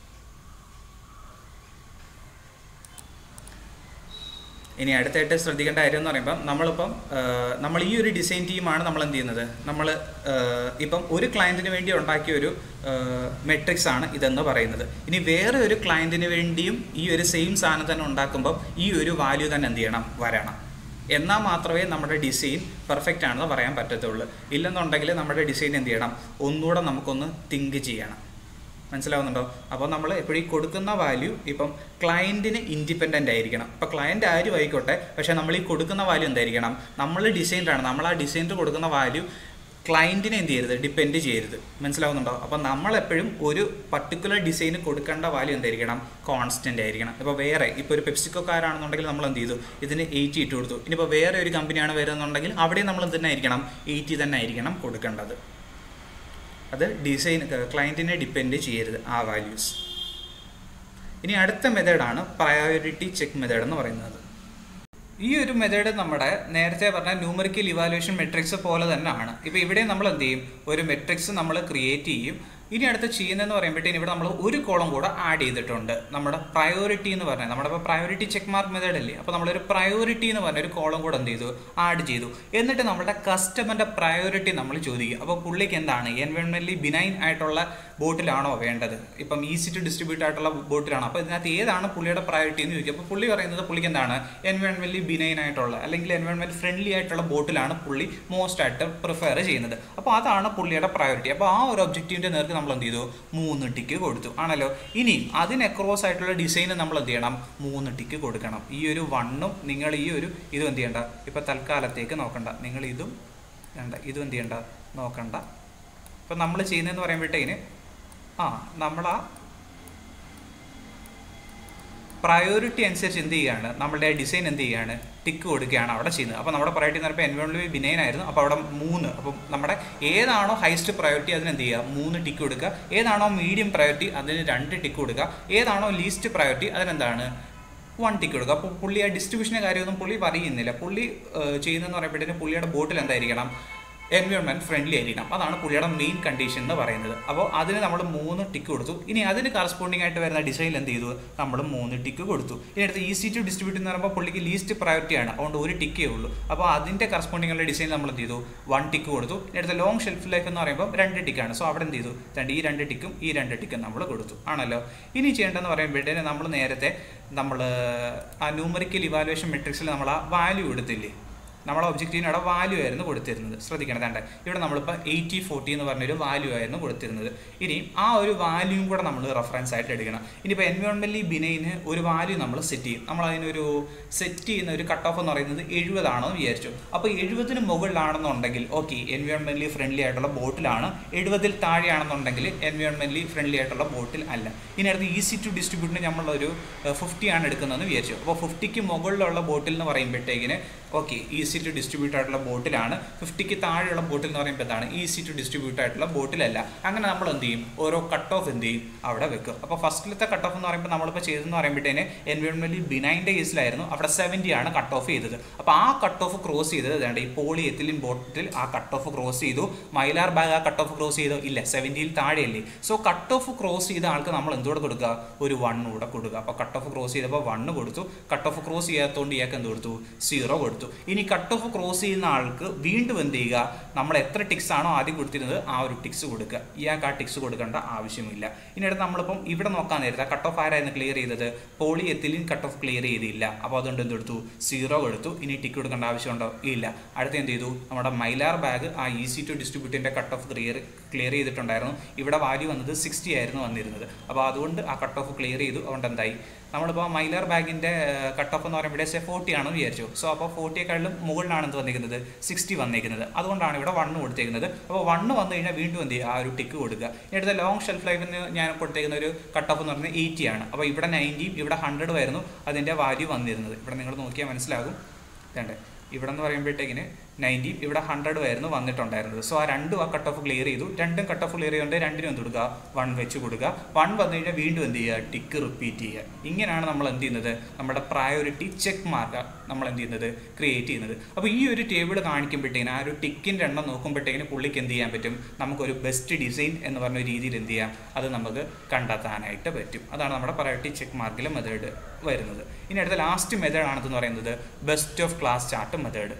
ഇനി അടുത്തായിട്ട് ശ്രദ്ധിക്കേണ്ട കാര്യം എന്ന് പറയുമ്പോൾ നമ്മളിപ്പം ആ, നമ്മൾ ഈ ഒരു ഡിസൈൻ ടീമാണ് നമ്മൾ എന്ത് ചെയ്യുന്നത് നമ്മൾ ആ, ഇപ്പം ഒരു ക്ലയൻറ്റിന് വേണ്ടി ഉണ്ടാക്കിയ ഒരു മെട്രിക്സ് ആണ് ഇതെന്ന് പറയുന്നത് ഇനി വേറെ ഒരു ക്ലയൻറ്റിന് വേണ്ടിയും ഈ ഒരു സെയിം സാധനം തന്നെ ഉണ്ടാക്കുമ്പം ഈ ഒരു വാല്യൂ തന്നെ എന്ത് ചെയ്യണം വരണം എന്നാൽ മാത്രമേ നമ്മുടെ ഡിസൈൻ പെർഫെക്റ്റ് ആണെന്ന് പറയാൻ പറ്റത്തുള്ളൂ ഇല്ലെന്നുണ്ടെങ്കിൽ നമ്മുടെ ഡിസൈൻ എന്ത് ചെയ്യണം ഒന്നുകൂടെ നമുക്കൊന്ന് തിങ്ക് ചെയ്യണം മനസ്സിലാവുന്നുണ്ടോ അപ്പോൾ നമ്മൾ എപ്പോഴും ഈ കൊടുക്കുന്ന വാല്യൂ ഇപ്പം ക്ലയൻറ്റിന് ഇൻഡിപെൻഡൻ്റ് ആയിരിക്കണം ഇപ്പോൾ ക്ലയൻറ്റ് ആരും ആയിക്കോട്ടെ പക്ഷേ നമ്മൾ ഈ കൊടുക്കുന്ന വാല്യൂ എന്തായിരിക്കണം നമ്മൾ ഡിസൈൻഡാണ് നമ്മൾ ആ ഡിസൈനിൽ കൊടുക്കുന്ന വാല്യൂ ക്ലയൻറ്റിനെ എന്ത് ചെയ്യരുത് ഡിപ്പെൻഡ് ചെയ്യരുത് മനസ്സിലാവുന്നുണ്ടോ അപ്പം നമ്മളെപ്പോഴും ഒരു പർട്ടിക്കുലർ ഡിസൈന് കൊടുക്കേണ്ട വാല്യൂ എന്തായിരിക്കണം കോൺസ്റ്റൻ്റ് ആയിരിക്കണം ഇപ്പോൾ വേറെ ഇപ്പോൾ ഒരു പെപ്സിക്കോക്കാരാണെന്നുണ്ടെങ്കിൽ നമ്മൾ എന്ത് ചെയ്തു ഇതിന് എയ്റ്റി ഇട്ട് കൊടുത്തു ഇനിയിപ്പോൾ വേറെ ഒരു കമ്പനിയാണ് വരുന്നുണ്ടെങ്കിൽ അവിടെ നമ്മൾ എന്ത് തന്നെ ആയിരിക്കണം എയ്റ്റി തന്നെ ആയിരിക്കണം കൊടുക്കേണ്ടത് അത് ഡിസൈൻ ക്ലയൻറ്റിനെ ഡിപ്പെൻഡ് ചെയ്യരുത് ആ വാല്യൂസ് ഇനി അടുത്ത മെത്തേഡാണ് പ്രയോറിറ്റി ചെക്ക് മെത്തേഡ് എന്ന് പറയുന്നത് ഈ ഒരു മെത്തേഡ് നമ്മുടെ നേരത്തെ പറഞ്ഞ ന്യൂമറിക്കൽ ഇവാലുവേഷൻ മെട്രിക്സ് പോലെ തന്നെ ആണ് ഇപ്പോൾ ഇവിടെ നമ്മൾ എന്ത് ചെയ്യും ഒരു മെട്രിക്സ് നമ്മൾ ക്രിയേറ്റ് ചെയ്യും ഇനി അടുത്ത് ചെയ്യുന്നതെന്ന് പറയുമ്പോഴത്തേന് ഇവിടെ നമ്മൾ ഒരു കോളം കൂടെ ആഡ് ചെയ്തിട്ടുണ്ട് നമ്മുടെ പ്രയോറിറ്റി എന്ന് പറഞ്ഞാൽ നമ്മുടെ ഇപ്പോൾ പ്രയോറിറ്റി ചെക്ക് മാർക്ക് മെത്തേഡ് അല്ലേ അപ്പോൾ നമ്മളൊരു പ്രയോറിറ്റി എന്ന് പറഞ്ഞ ഒരു കോളം കൂടെ എന്ത് ചെയ്തു ആഡ് ചെയ്തു എന്നിട്ട് നമ്മുടെ കസ്റ്റമറിൻ്റെ പ്രയോറിറ്റി നമ്മൾ ചോദിക്കും അപ്പോൾ പുള്ളിക്ക് എന്താണ് എൻവയോൺമെൻ്റലി ബിനൈൻ ആയിട്ടുള്ള ബോട്ടിലാണോ വേണ്ടത് ഇപ്പം ഈസി ടു ഡിസ്ട്രിബ്യൂട്ട് ആയിട്ടുള്ള ബോട്ടിലാണോ അപ്പോൾ ഇതിനകത്ത് ഏതാണ് പുള്ളിയുടെ പ്രയോറിറ്റി എന്ന് ചോദിക്കും അപ്പോൾ പുള്ളി പറയുന്നത് പുള്ളിക്ക് എന്താണ് എൻവയോൺമെൻ്റലി ബിനൈൻ ആയിട്ടുള്ള അല്ലെങ്കിൽ എൻവയോൺമെൻറ്റ് ഫ്രണ്ട്ലി ആയിട്ടുള്ള ബോട്ടിലാണ് പുള്ളി മോസ്റ്റ് ആയിട്ട് പ്രിഫർ ചെയ്യുന്നത് അപ്പോൾ അതാണ് പുള്ളിയുടെ പ്രയോറിറ്റി അപ്പോൾ ആ ഒരു ഒബ്ജക്റ്റീവിൻ്റെ നേർക്ക് നമ്മൾ എന്ത് ചെയ്തു മൂന്ന് ടിക്ക് കൊടുത്തു ആണല്ലോ ഇനിയും അതിന് അക്രോസ് ആയിട്ടുള്ള ഡിസൈന് നമ്മൾ എന്ത് ചെയ്യണം മൂന്ന് ടിക്ക് കൊടുക്കണം ഈ ഒരു വണ്ണും നിങ്ങൾ ഈ ഒരു ഇതും എന്ത് ചെയ്യണ്ട ഇപ്പോൾ തൽക്കാലത്തേക്ക് നോക്കണ്ട നിങ്ങൾ ഇതും വേണ്ട ഇതും എന്ത് ചെയ്യണ്ട നോക്കണ്ട ഇപ്പം നമ്മൾ ചെയ്യുന്നതെന്ന് പറയുമ്പോഴത്തേന് ആ നമ്മൾ ആ പ്രയോറിറ്റി അനുസരിച്ച് എന്ത് ചെയ്യുകയാണ് നമ്മുടെ ഡിസൈൻ എന്ത് ചെയ്യുകയാണ് ടിക്ക് കൊടുക്കുകയാണ് അവിടെ ചെയ്യുന്നത് അപ്പോൾ നമ്മുടെ പ്രയോറിറ്റി എന്ന് പറയുമ്പോൾ എൻവയോൺമെൻറ്റ് ബിനൈൻ ആയിരുന്നു അപ്പോൾ അവിടെ മൂന്ന് അപ്പം നമ്മുടെ ഏതാണോ ഹൈസ്റ്റ് പ്രയോറിറ്റി അതിന് എന്ത് ചെയ്യുക മൂന്ന് ടിക്ക് കൊടുക്കുക ഏതാണോ മീഡിയം പ്രയോറിറ്റി അതിന് രണ്ട് ടിക്ക് കൊടുക്കുക ഏതാണോ ലീസ്റ്റ് പ്രയോറിറ്റി അതിനെന്താണ് വൺ ടിക്ക് കൊടുക്കുക അപ്പോൾ പുള്ളി ആ ഡിസ്ട്രിബ്യൂഷൻ്റെ കാര്യമൊന്നും പുള്ളി പറയുന്നില്ല പുള്ളി ചെയ്യുന്നതെന്ന് പറയുമ്പോഴത്തേന് പുള്ളിയുടെ ബോട്ടിൽ എന്തായിരിക്കണം എൻവയോൺമെൻറ്റ് ഫ്രണ്ട്ലി ആയിരിക്കണം അതാണ് പുള്ളിയുടെ മെയിൻ കണ്ടീഷൻ എന്ന് പറയുന്നത് അപ്പോൾ അതിന് നമ്മൾ മൂന്ന് ടിക്ക് കൊടുത്തു ഇനി അതിന് കറസ്പോണ്ടിങ് ആയിട്ട് വരുന്ന ഡിസൈനിൽ എന്ത് ചെയ്തു നമ്മൾ മൂന്ന് ടിക്ക് കൊടുത്തു ഇനി അടുത്ത് ഈസി ടു ഡിസ്ട്രിബ്യൂട്ട് എന്ന് പറയുമ്പോൾ പുള്ളിക്ക് ലീസ്റ്റ് പ്രയോറിറ്റി ആണ് അതുകൊണ്ട് ഒരു ടിക്കേ ഉള്ളൂ അപ്പോൾ അതിൻ്റെ കറസ്പോണ്ടിങ് ഉള്ള ഡിസൈൻ നമ്മൾ എന്ത് ചെയ്തു വൺ ടിക്ക് കൊടുത്തു ഇനി അടുത്ത ലോങ് ഷെൽഫ് ലൈഫ് എന്ന് പറയുമ്പോൾ രണ്ട് ടിക്കാണ് സോ അവിടെ എന്ത് ചെയ്തു രണ്ട് ഈ രണ്ട് ടിക്കും ഈ രണ്ട് ടിക്കും നമ്മൾ കൊടുത്തു ആണല്ലോ ഇനി ചെയ്യേണ്ടതെന്ന് പറയുമ്പോഴത്തേന് നമ്മൾ നേരത്തെ നമ്മൾ ആ ന്യൂമറിക്കൽ ഇവാലുവേഷൻ മെട്രിക്സിൽ നമ്മൾ ആ വാല്യൂ എടുത്തില്ലേ നമ്മുടെ ഒബ്ജക്റ്റീവിനവിടെ വാല്യൂ ആയിരുന്നു കൊടുത്തിരുന്നത് ശ്രദ്ധിക്കണം വേണ്ട ഇവിടെ നമ്മളിപ്പോൾ എയ്റ്റി ഫോർട്ടി എന്ന് പറഞ്ഞൊരു വാല്യൂ ആയിരുന്നു കൊടുത്തിരുന്നത് ഇനി ആ ഒരു വാല്യൂയും കൂടെ നമ്മൾ റെഫറൻസ് ആയിട്ട് എടുക്കണം ഇനിയിപ്പോൾ എൻവയോൺമെൻറ്റലി ബിനൈന് ഒരു വാല്യൂ നമ്മൾ സെറ്റ് ചെയ്യും നമ്മൾ അതിനൊരു സെറ്റ് ചെയ്യുന്ന ഒരു കട്ട് ഓഫ് എന്ന് പറയുന്നത് എഴുപതാണെന്ന് വിചാരിച്ചു അപ്പോൾ എഴുപതിന് മുകളിലാണെന്നുണ്ടെങ്കിൽ ഓക്കെ എൻവയോൺമെൻറ്റലി ഫ്രണ്ട്ലി ആയിട്ടുള്ള ബോട്ടിലാണ് എഴുപതിൽ താഴെയാണെന്നുണ്ടെങ്കിൽ എൻവയോൺമെൻറ്റലി ഫ്രണ്ട്ലി ആയിട്ടുള്ള ബോട്ടിൽ അല്ല ഇനി അടുത്ത് ഈസി ടു ഡിസ്ട്രിബ്യൂട്ടിന് നമ്മളൊരു ഫിഫ്റ്റി ആണ് എടുക്കുന്നതെന്ന് വിചാരിച്ചു അപ്പോൾ ഫിഫ്റ്റിക്ക് മുകളിലുള്ള ബോട്ടിൽ എന്ന് പറയുമ്പോഴത്തേക്കിന് ഓക്കെ ഈസി ടു ഡിസ്ട്രിബ്യൂട്ട് ആയിട്ടുള്ള ബോട്ടിലാണ് ഫിഫ്റ്റിക്ക് താഴെയുള്ള ബോട്ടിൽ എന്ന് പറയുമ്പോൾ എന്താണ് ഈസി ടു ഡിസ്ട്രിബ്യൂട്ട് ആയിട്ടുള്ള ബോട്ടിലല്ല അങ്ങനെ നമ്മൾ എന്ത് ചെയ്യും ഓരോ കട്ട് ഓഫ് എന്ത് ചെയ്യും അവിടെ വെക്കും അപ്പോൾ ഫസ്റ്റിലത്തെ കട്ട് ഓഫ് എന്ന് പറയുമ്പോൾ നമ്മളിപ്പോൾ ചെയ്തതെന്ന് പറയുമ്പോഴത്തേന് എൻവയോൺമെൻറ്റലി ബിനൈൻ്റെ കേസിലായിരുന്നു അവിടെ സെവൻറ്റി ആണ് കട്ട് ഓഫ് ചെയ്തത് അപ്പോൾ ആ കട്ട് ഓഫ് ക്രോസ് ചെയ്തത് വേണ്ട ഈ പോളി എത്തിലിൻ ബോട്ടിൽ ആ കട്ട് ഓഫ് ക്രോസ് ചെയ്തു മൈലാർ ബാഗ് ആ കട്ട് ഓഫ് ക്രോസ് ചെയ്തോ ഇല്ല സെവൻറ്റിയിൽ താഴെയല്ലേ സോ കട്ട് ഓഫ് ക്രോസ് ചെയ്ത ആൾക്ക് നമ്മൾ എന്തുകൂടെ കൊടുക്കുക ഒരു വൺ കൂടെ കൊടുക്കുക അപ്പോൾ കട്ട് ഓഫ് ക്രോസ് ചെയ്തപ്പോൾ വണ്ണ് കൊടുത്തു കട്ട് ഓഫ് ക്രോസ് ചെയ്യാത്തതുകൊണ്ട് ഇയാൾക്ക് എന്ത് കൊടുത്തു സീറോ കൊടുത്തു ഇനി കട്ട് ഓഫ് ക്രോസ് ചെയ്യുന്ന ആൾക്ക് വീണ്ടും എന്ത് ചെയ്യുക നമ്മൾ എത്ര ടിക്സ് ആണോ ആദ്യം കൊടുത്തിരുന്നത് ആ ഒരു ടിക്സ് കൊടുക്കുക ഇയാൾക്ക് ആ ടിക്സ് കൊടുക്കേണ്ട ആവശ്യമില്ല ഇനി അടുത്ത് നമ്മളിപ്പം ഇവിടെ നോക്കാൻ നേരത്തെ കട്ട് ഓഫ് ആരായിരുന്നു ക്ലിയർ ചെയ്തത് polyethylene cut off clear ചെയ്തില്ല അപ്പോൾ അതുകൊണ്ട് എന്ത് കൊടുത്തു സീറോ കൊടുത്തു ഇനി ടിക്ക് കൊടുക്കേണ്ട ആവശ്യമുണ്ടോ ഇല്ല അടുത്ത് എന്ത് ചെയ്തു നമ്മുടെ മൈലാർ ബാഗ് ആ ഈസി ടു ഡിസ്ട്രിബ്യൂട്ടിൻ്റെ കട്ട് ഓഫ് ക്ലിയർ ക്ലിയർ ചെയ്തിട്ടുണ്ടായിരുന്നു ഇവിടെ വാല്യൂ വന്നത് സിക്സ്റ്റി ആയിരുന്നു വന്നിരുന്നത് അപ്പോൾ അതുകൊണ്ട് ആ കട്ട് ഓഫ് ക്ലിയർ ചെയ്തു അതുകൊണ്ട് എന്തായി നമ്മളിപ്പോൾ മൈലർ ബാഗിൻ്റെ കട്ട് ഓഫ് എന്ന് പറയുമ്പോൾ ഇവിടെ ഫോർട്ടി ആണെന്ന് വിചാരിച്ചു സോ അപ്പോൾ ഫോർട്ടിയെക്കാളും മുകളിലാണ് എന്ത് വന്നിരിക്കുന്നത് സിക്സ്റ്റി വന്നിരിക്കുന്നത് അതുകൊണ്ടാണ് ഇവിടെ വണ്ണ് കൊടുത്തേക്കുന്നത് അപ്പോൾ വണ്ണ് വന്നു കഴിഞ്ഞാൽ വീണ്ടും എന്ത് ചെയ്യുക ആ ഒരു ടിക്ക് കൊടുക്കുക ഇനി അടുത്ത ലോങ് ഷെൽഫ് ലൈഫിന് ഞാൻ കൊടുത്തേക്കുന്ന ഒരു കട്ട് ഓഫ് എന്ന് പറയുന്നത് എയ്റ്റി ആണ് അപ്പോൾ ഇവിടെ നയൻറ്റിയും ഇവിടെ ഹൺഡ്രഡ് ആയിരുന്നു അതിൻ്റെ വാല്യൂ വന്നിരുന്നത് ഇവിടെ നിങ്ങൾ നോക്കിയാൽ മനസ്സിലാകും വേണ്ടേ ഇവിടെ എന്ന് പറയുമ്പോഴത്തേക്കിന് നയൻറ്റി ഇവിടെ ഹൺഡ്രഡ് ആയിരുന്നു വന്നിട്ടുണ്ടായിരുന്നത് സോ ആ രണ്ടും ആ കട്ട് ഓഫ് ക്ലിയർ ചെയ്തു രണ്ടും കട്ട് ഓഫ് ക്ലിയർ ചെയ്തുകൊണ്ട് രണ്ടിനും എന്ത് കൊടുക്കുക വൺ വെച്ച് കൊടുക്കുക വൺ വന്നു കഴിഞ്ഞാൽ വീണ്ടും എന്ത് ചെയ്യുക ടിക്ക് റിപ്പീറ്റ് ചെയ്യുക ഇങ്ങനെയാണ് നമ്മൾ എന്ത് ചെയ്യുന്നത് നമ്മുടെ പ്രയോറിറ്റി ചെക്ക് മാർക്ക് നമ്മൾ എന്ത് ചെയ്യുന്നത് ക്രിയേറ്റ് ചെയ്യുന്നത് അപ്പോൾ ഈ ഒരു ടേബിൾ കാണിക്കുമ്പോഴത്തേക്കിന് ആ ഒരു ടിക്കിൻ്റെ എണ്ണം നോക്കുമ്പോഴത്തേക്കിന് പുള്ളിക്ക് എന്ത് ചെയ്യാൻ പറ്റും നമുക്കൊരു ബെസ്റ്റ് ഡിസൈൻ എന്ന് പറഞ്ഞ രീതിയിൽ എന്ത് ചെയ്യാം അത് നമുക്ക് കണ്ടെത്താനായിട്ട് പറ്റും അതാണ് നമ്മുടെ പ്രയോറിറ്റി ചെക്ക് മാർക്കിലെ മെത്തേഡ് വരുന്നത് ഇനി അടുത്ത ലാസ്റ്റ് മെത്തേഡ് ആണെന്ന് പറയുന്നത് best of class chart method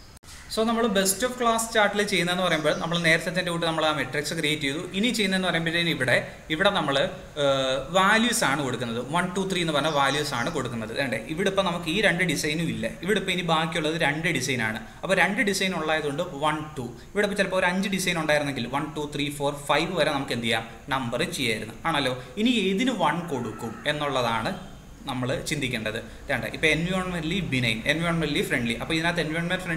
so നമ്മൾ ബെസ്റ്റ് ഓഫ് ക്ലാസ് ചാർട്ടിൽ ചെയ്യുന്നതെന്ന് പറയുമ്പോൾ നമ്മൾ നേരത്തെ തന്നെ കൂട്ടി നമ്മൾ ആ മെട്രിക്സ് ക്രിയേറ്റ് ചെയ്തു ഇനി ചെയ്യുന്നതെന്ന് പറയുമ്പോഴത്തേന് ഇവിടെ ഇവിടെ നമ്മൾ വാല്യൂസ് ആണ് കൊടുക്കുന്നത് വൺ ടു ത്രീ എന്ന് പറഞ്ഞ വാല്യൂസ് ആണ് കൊടുക്കുന്നത് വേണ്ടേ ഇവിടെ ഇപ്പോൾ നമുക്ക് ഈ രണ്ട് ഡിസൈനും ഇല്ല ഇവിടെ ഇപ്പോൾ ഇനി ബാക്കിയുള്ളത് രണ്ട് ഡിസൈനാണ് അപ്പോൾ രണ്ട് ഡിസൈൻ ഉള്ളതുകൊണ്ട് വൺ ടു ഇവിടെ ഇപ്പോൾ ചിലപ്പോൾ ഒരു അഞ്ച് ഡിസൈൻ ഉണ്ടായിരുന്നെങ്കിൽ one two three four five വരെ നമുക്ക് എന്ത് ചെയ്യാം നമ്പർ ചെയ്യായിരുന്നു ആണല്ലോ ഇനി ഏതിന് വൺ കൊടുക്കും എന്നുള്ളതാണ് നമ്മൾ ചിന്തിക്കേണ്ടത് വേണ്ട ഇപ്പോൾ എൻവയോൺമെൻ്റലി ബിനൈൻ എൻവയോൺമെൻ്റലി ഫ്രണ്ട്ലി അപ്പോൾ ഇതിനകത്ത് എൻവയോൺമെൻറ്റ് ഫ്രണ്ട്ലി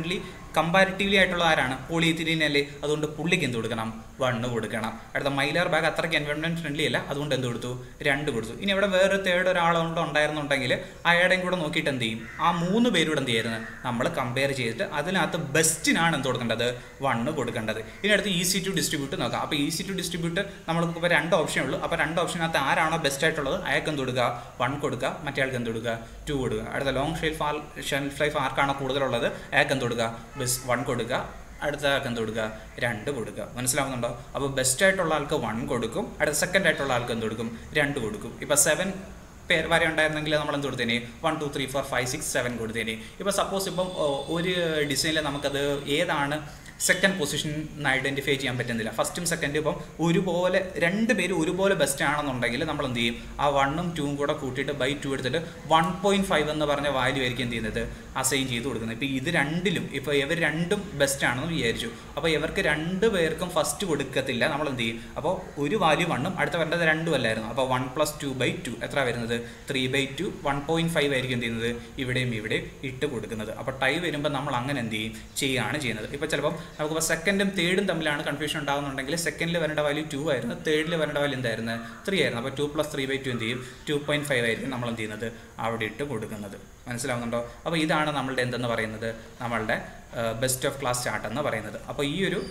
കമ്പാരിറ്റീവ്ലി ആയിട്ടുള്ള ആരാണ് പോളിയെത്തിലീൻ അല്ലേ അതുകൊണ്ട് പുള്ളിക്ക് എന്ത് കൊടുക്കണം വണ്ണ് കൊടുക്കണം അടുത്ത മൈലാർ ബാഗ് അത്രയ്ക്ക് എൻവയോൺമെന്റ് ഫ്രണ്ട്ലി അല്ല അതുകൊണ്ട് എന്ത് കൊടുത്തു രണ്ട് കൊടുത്തു ഇനി ഇവിടെ വേറെ തേർഡ് ഒരാളുകൊണ്ട് ഉണ്ടായിരുന്നുണ്ടെങ്കിൽ അയാളുടെയും കൂടെ നോക്കിയിട്ട് എന്ത് ചെയ്യും ആ മൂന്ന് പേരോട് എന്ത് ചെയ്യുന്നത് നമ്മൾ കമ്പയർ ചെയ്തിട്ട് അതിനകത്ത് ബെസ്റ്റിനാണ് എന്ത് കൊടുക്കേണ്ടത് വണ്ണ് കൊടുക്കേണ്ടത് ഇനി അടുത്ത് ഈസി ടു ഡിസ്ട്രിബ്യൂട്ട് നോക്കാം അപ്പോൾ ഈസി ടു ഡിസ്ട്രിബ്യൂട്ട് നമ്മൾക്ക് ഇപ്പോൾ രണ്ട് ഓപ്ഷൻ ഉള്ളൂ അപ്പോൾ രണ്ട് ഓപ്ഷനകത്ത് ആരാണോ ബെസ്റ്റ് ആയിട്ടുള്ളത് അയാൾക്ക് എന്ത് കൊടുക്കുക വൺ കൊടുക്കുക മറ്റേ ആൾക്ക് എന്ത് കൊടുക്കുക ടു കൊടുക്കുക അടുത്ത ലോങ് ഷെൽഫ് ആൾ ഷെൽഫ് ലൈഫ് ആർക്കാണോ കൂടുതലുള്ളത് അയാൾക്ക് എന്ത് കൊടുക്കുക ബെസ്റ്റ് വൺ കൊടുക്കുക അടുത്ത ആൾക്ക് എന്ത് കൊടുക്കുക രണ്ട് കൊടുക്കുക മനസ്സിലാവുന്നുണ്ടോ അപ്പോൾ ബെസ്റ്റ് ആയിട്ടുള്ള ആൾക്ക് വൺ കൊടുക്കും അടുത്ത സെക്കൻഡ് ആയിട്ടുള്ള ആൾക്ക് എന്ത് കൊടുക്കും രണ്ട് കൊടുക്കും ഇപ്പോൾ സെവൻ പേര് വരെ ഉണ്ടായിരുന്നെങ്കിൽ നമ്മൾ എന്ത് കൊടുത്തേനെ one two three four five six seven കൊടുത്തേനെ ഇപ്പോൾ സപ്പോസ് ഇപ്പം ഓ, ഒരു ഡിസൈനിൽ നമുക്കത് ഏതാണ് സെക്കൻഡ് പൊസിഷൻ ഐഡന്റിഫൈ ചെയ്യാൻ പറ്റുന്നില്ല ഫസ്റ്റും സെക്കൻഡും ഇപ്പം ഒരുപോലെ രണ്ട് പേര് ഒരുപോലെ ബെസ്റ്റ് ആണെന്നുണ്ടെങ്കിൽ നമ്മൾ എന്ത് ചെയ്യും ആ വണ്ണും ടൂവും കൂടെ കൂട്ടിയിട്ട് ബൈ ടു എടുത്തിട്ട് വൺ പോയിന്റ് ഫൈവ് എന്ന് പറഞ്ഞ വാല്യൂ ആയിരിക്കും എന്ത് ചെയ്യുന്നത് അസൈൻ ചെയ്ത് കൊടുക്കുന്നത് ഇപ്പോൾ ഇത് രണ്ടിലും ഇപ്പോൾ ഇവർ രണ്ടും ബെസ്റ്റ് ആണെന്ന് വിചാരിച്ചു അപ്പോൾ ഇവർക്ക് രണ്ട് പേർക്കും ഫസ്റ്റ് കൊടുക്കത്തില്ല നമ്മൾ എന്ത് ചെയ്യും അപ്പോൾ ഒരു വാല്യൂ വണ്ണും അടുത്ത വരേണ്ടത് രണ്ടും അല്ലായിരുന്നു അപ്പോൾ one plus two by two എത്ര വരുന്നത് three by two one point five ആയിരിക്കും എന്ത് ചെയ്യുന്നത് ഇവിടെയും ഇവിടെയും ഇട്ട് കൊടുക്കുന്നത് അപ്പോൾ ടൈ വരുമ്പോൾ നമ്മൾ അങ്ങനെ എന്ത് ചെയ്യും ചെയ്യുകയാണ് ചെയ്യുന്നത് ഇപ്പോൾ ചിലപ്പം നമുക്കിപ്പോൾ സെക്കൻഡും തേർഡും തമ്മിലാണ് കൺഫ്യൂഷൻ ഉണ്ടാകുന്നുണ്ടെങ്കിൽ സെക്കൻഡിൽ വരേണ്ട വാല്യൂ ടു ആയിരുന്നു തേർഡിൽ വരേണ്ട വാല്യൂ എന്തായിരുന്നു ത്രീ ആയിരുന്നു അപ്പോൾ two plus three by two എന്ത് ചെയ്യും ടു പോയിന്റ് ഫൈവ് ആയിരിക്കും നമ്മൾ എന്ത് ചെയ്യുന്നത് അവിടെ ഇട്ട് കൊടുക്കുന്നത് മനസ്സിലാവുന്നുണ്ടോ അപ്പോൾ ഇതാണ് നമ്മളുടെ എന്തെന്ന് പറയുന്നത് നമ്മളുടെ ബെസ്റ്റ് ഓഫ് ക്ലാസ് ചാർട്ട് എന്ന് പറയുന്നത് അപ്പോൾ ഈ ഒരു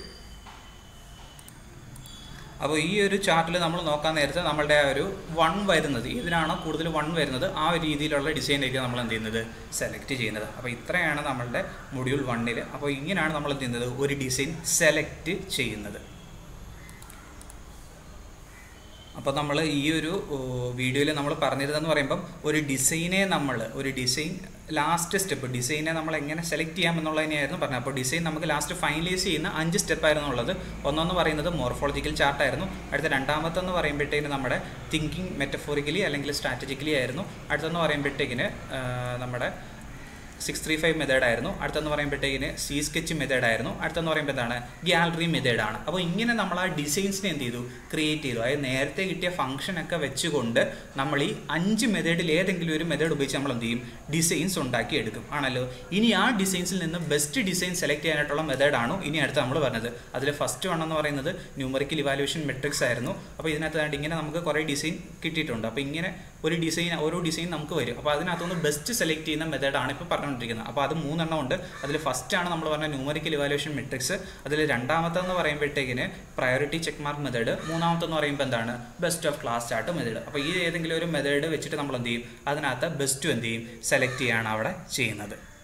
അപ്പോൾ ഈ ഒരു ചാർട്ടിൽ നമ്മൾ നോക്കാൻ നേരത്തെ നമ്മളുടെ ആ ഒരു വൺ വരുന്നത് ഇതിനാണോ കൂടുതൽ വൺ വരുന്നത് ആ ഒരു രീതിയിലുള്ള ഡിസൈനായിരിക്കും നമ്മൾ എന്ത് ചെയ്യുന്നത് സെലക്ട് ചെയ്യുന്നത് അപ്പോൾ ഇത്രയാണ് നമ്മളുടെ മൊഡ്യൂൾ വണ്ണിൽ അപ്പോൾ ഇങ്ങനെയാണ് നമ്മൾ എന്ത് ചെയ്യുന്നത് ഒരു ഡിസൈൻ സെലക്ട് ചെയ്യുന്നത് അപ്പോൾ നമ്മൾ ഈ ഒരു വീഡിയോയിൽ നമ്മൾ പറഞ്ഞിരുന്നതെന്ന് പറയുമ്പം ഒരു ഡിസൈനെ നമ്മൾ ഒരു ഡിസൈൻ ലാസ്റ്റ് സ്റ്റെപ്പ് ഡിസൈനെ നമ്മൾ എങ്ങനെ സെലക്ട് ചെയ്യാം എന്നുള്ളതിനെയായിരുന്നു പറഞ്ഞത് അപ്പോൾ ഡിസൈൻ നമുക്ക് ലാസ്റ്റ് ഫൈനലൈസ് ചെയ്യുന്ന അഞ്ച് സ്റ്റെപ്പായിരുന്നു ഉള്ളത് ഒന്നെന്ന് പറയുന്നത് മോർഫോളജിക്കൽ ചാർട്ടായിരുന്നു അടുത്ത രണ്ടാമത്തെന്ന് പറയുമ്പോഴത്തേക്കിന് നമ്മുടെ തിങ്കിങ് മെറ്റഫോറിക്കലി അല്ലെങ്കിൽ സ്ട്രാറ്റജിക്കലി ആയിരുന്നു അടുത്തെന്ന് പറയുമ്പോഴത്തേക്കിന് ആ, നമ്മുടെ സിക്സ് ത്രീ ഫൈവ് മെത്തേഡ് ആയിരുന്നു അടുത്തെന്ന് പറയുമ്പോഴത്തേക്കിന് സി സ്കെച്ച് മെത്തേഡ് ആയിരുന്നു അടുത്തെന്ന് പറയുമ്പോൾ എന്താണ് ഗ്യാലറി മെത്തേഡ് ആണ് അപ്പോൾ ഇങ്ങനെ നമ്മൾ ആ ഡിസൈൻസിനെ എന്ത് ചെയ്തു ക്രിയേറ്റ് ചെയ്തു അതായത് നേരത്തെ കിട്ടിയ ഫംഗ്ഷനൊക്കെ വെച്ചുകൊണ്ട് നമ്മൾ ഈ അഞ്ച് മെത്തേഡിൽ ഏതെങ്കിലും ഒരു മെത്തേഡ് ഉപയോഗിച്ച് നമ്മൾ എന്ത് ചെയ്യും ഡിസൈൻസ് ഉണ്ടാക്കി എടുക്കും ആണല്ലോ ഇനി ആ ഡിസൈൻസിൽ നിന്ന് ബെസ്റ്റ് ഡിസൈൻ സെലക്ട് ചെയ്യാനായിട്ടുള്ള മെത്തേഡാണോ ഇനി അടുത്ത് നമ്മൾ പറഞ്ഞത് അതിൽ ഫസ്റ്റ് വൺ എന്ന് പറയുന്നത് ന്യൂമറിക്കൽ ഇവാലുവേഷൻ മെട്രിക്സ് ആയിരുന്നു അപ്പോൾ ഇതിനകത്ത് ദാണ്ട് ഇങ്ങനെ നമുക്ക് കുറേ ഡിസൈൻ കിട്ടിയിട്ടുണ്ട് അപ്പോൾ ഇങ്ങനെ ഒരു ഡിസൈൻ ഓരോ ഡിസൈൻ നമുക്ക് വരും അപ്പോൾ അതിനകത്തുനിന്ന് ബെസ്റ്റ് സെലക്ട് ചെയ്യുന്ന മെത്തേഡാണ് ഇപ്പോൾ പറഞ്ഞുകൊണ്ടിരിക്കുന്നത് അപ്പോൾ അത് മൂന്നെണ്ണം ഉണ്ട് അതിൽ ഫസ്റ്റ് ആണ് നമ്മൾ പറഞ്ഞ ന്യൂമറിക്കൽ ഇവാലുവേഷൻ മെട്രിക്സ് അതിൽ രണ്ടാമത്തെന്ന് പറയുമ്പോഴത്തേക്കിന് പ്രയോറിറ്റി ചെക്ക് മാർക്ക് മെത്തേഡ് മൂന്നാമത്തെന്ന് പറയുമ്പോൾ എന്താണ് best of class chart method അപ്പോൾ ഈ ഏതെങ്കിലും ഒരു മെത്തേഡ് വെച്ചിട്ട് നമ്മൾ എന്ത് ചെയ്യും അതിനകത്ത് ബെസ്റ്റ് എന്ത് ചെയ്യും സെലക്ട് ചെയ്യാണ് അവിടെ ചെയ്യുന്നത്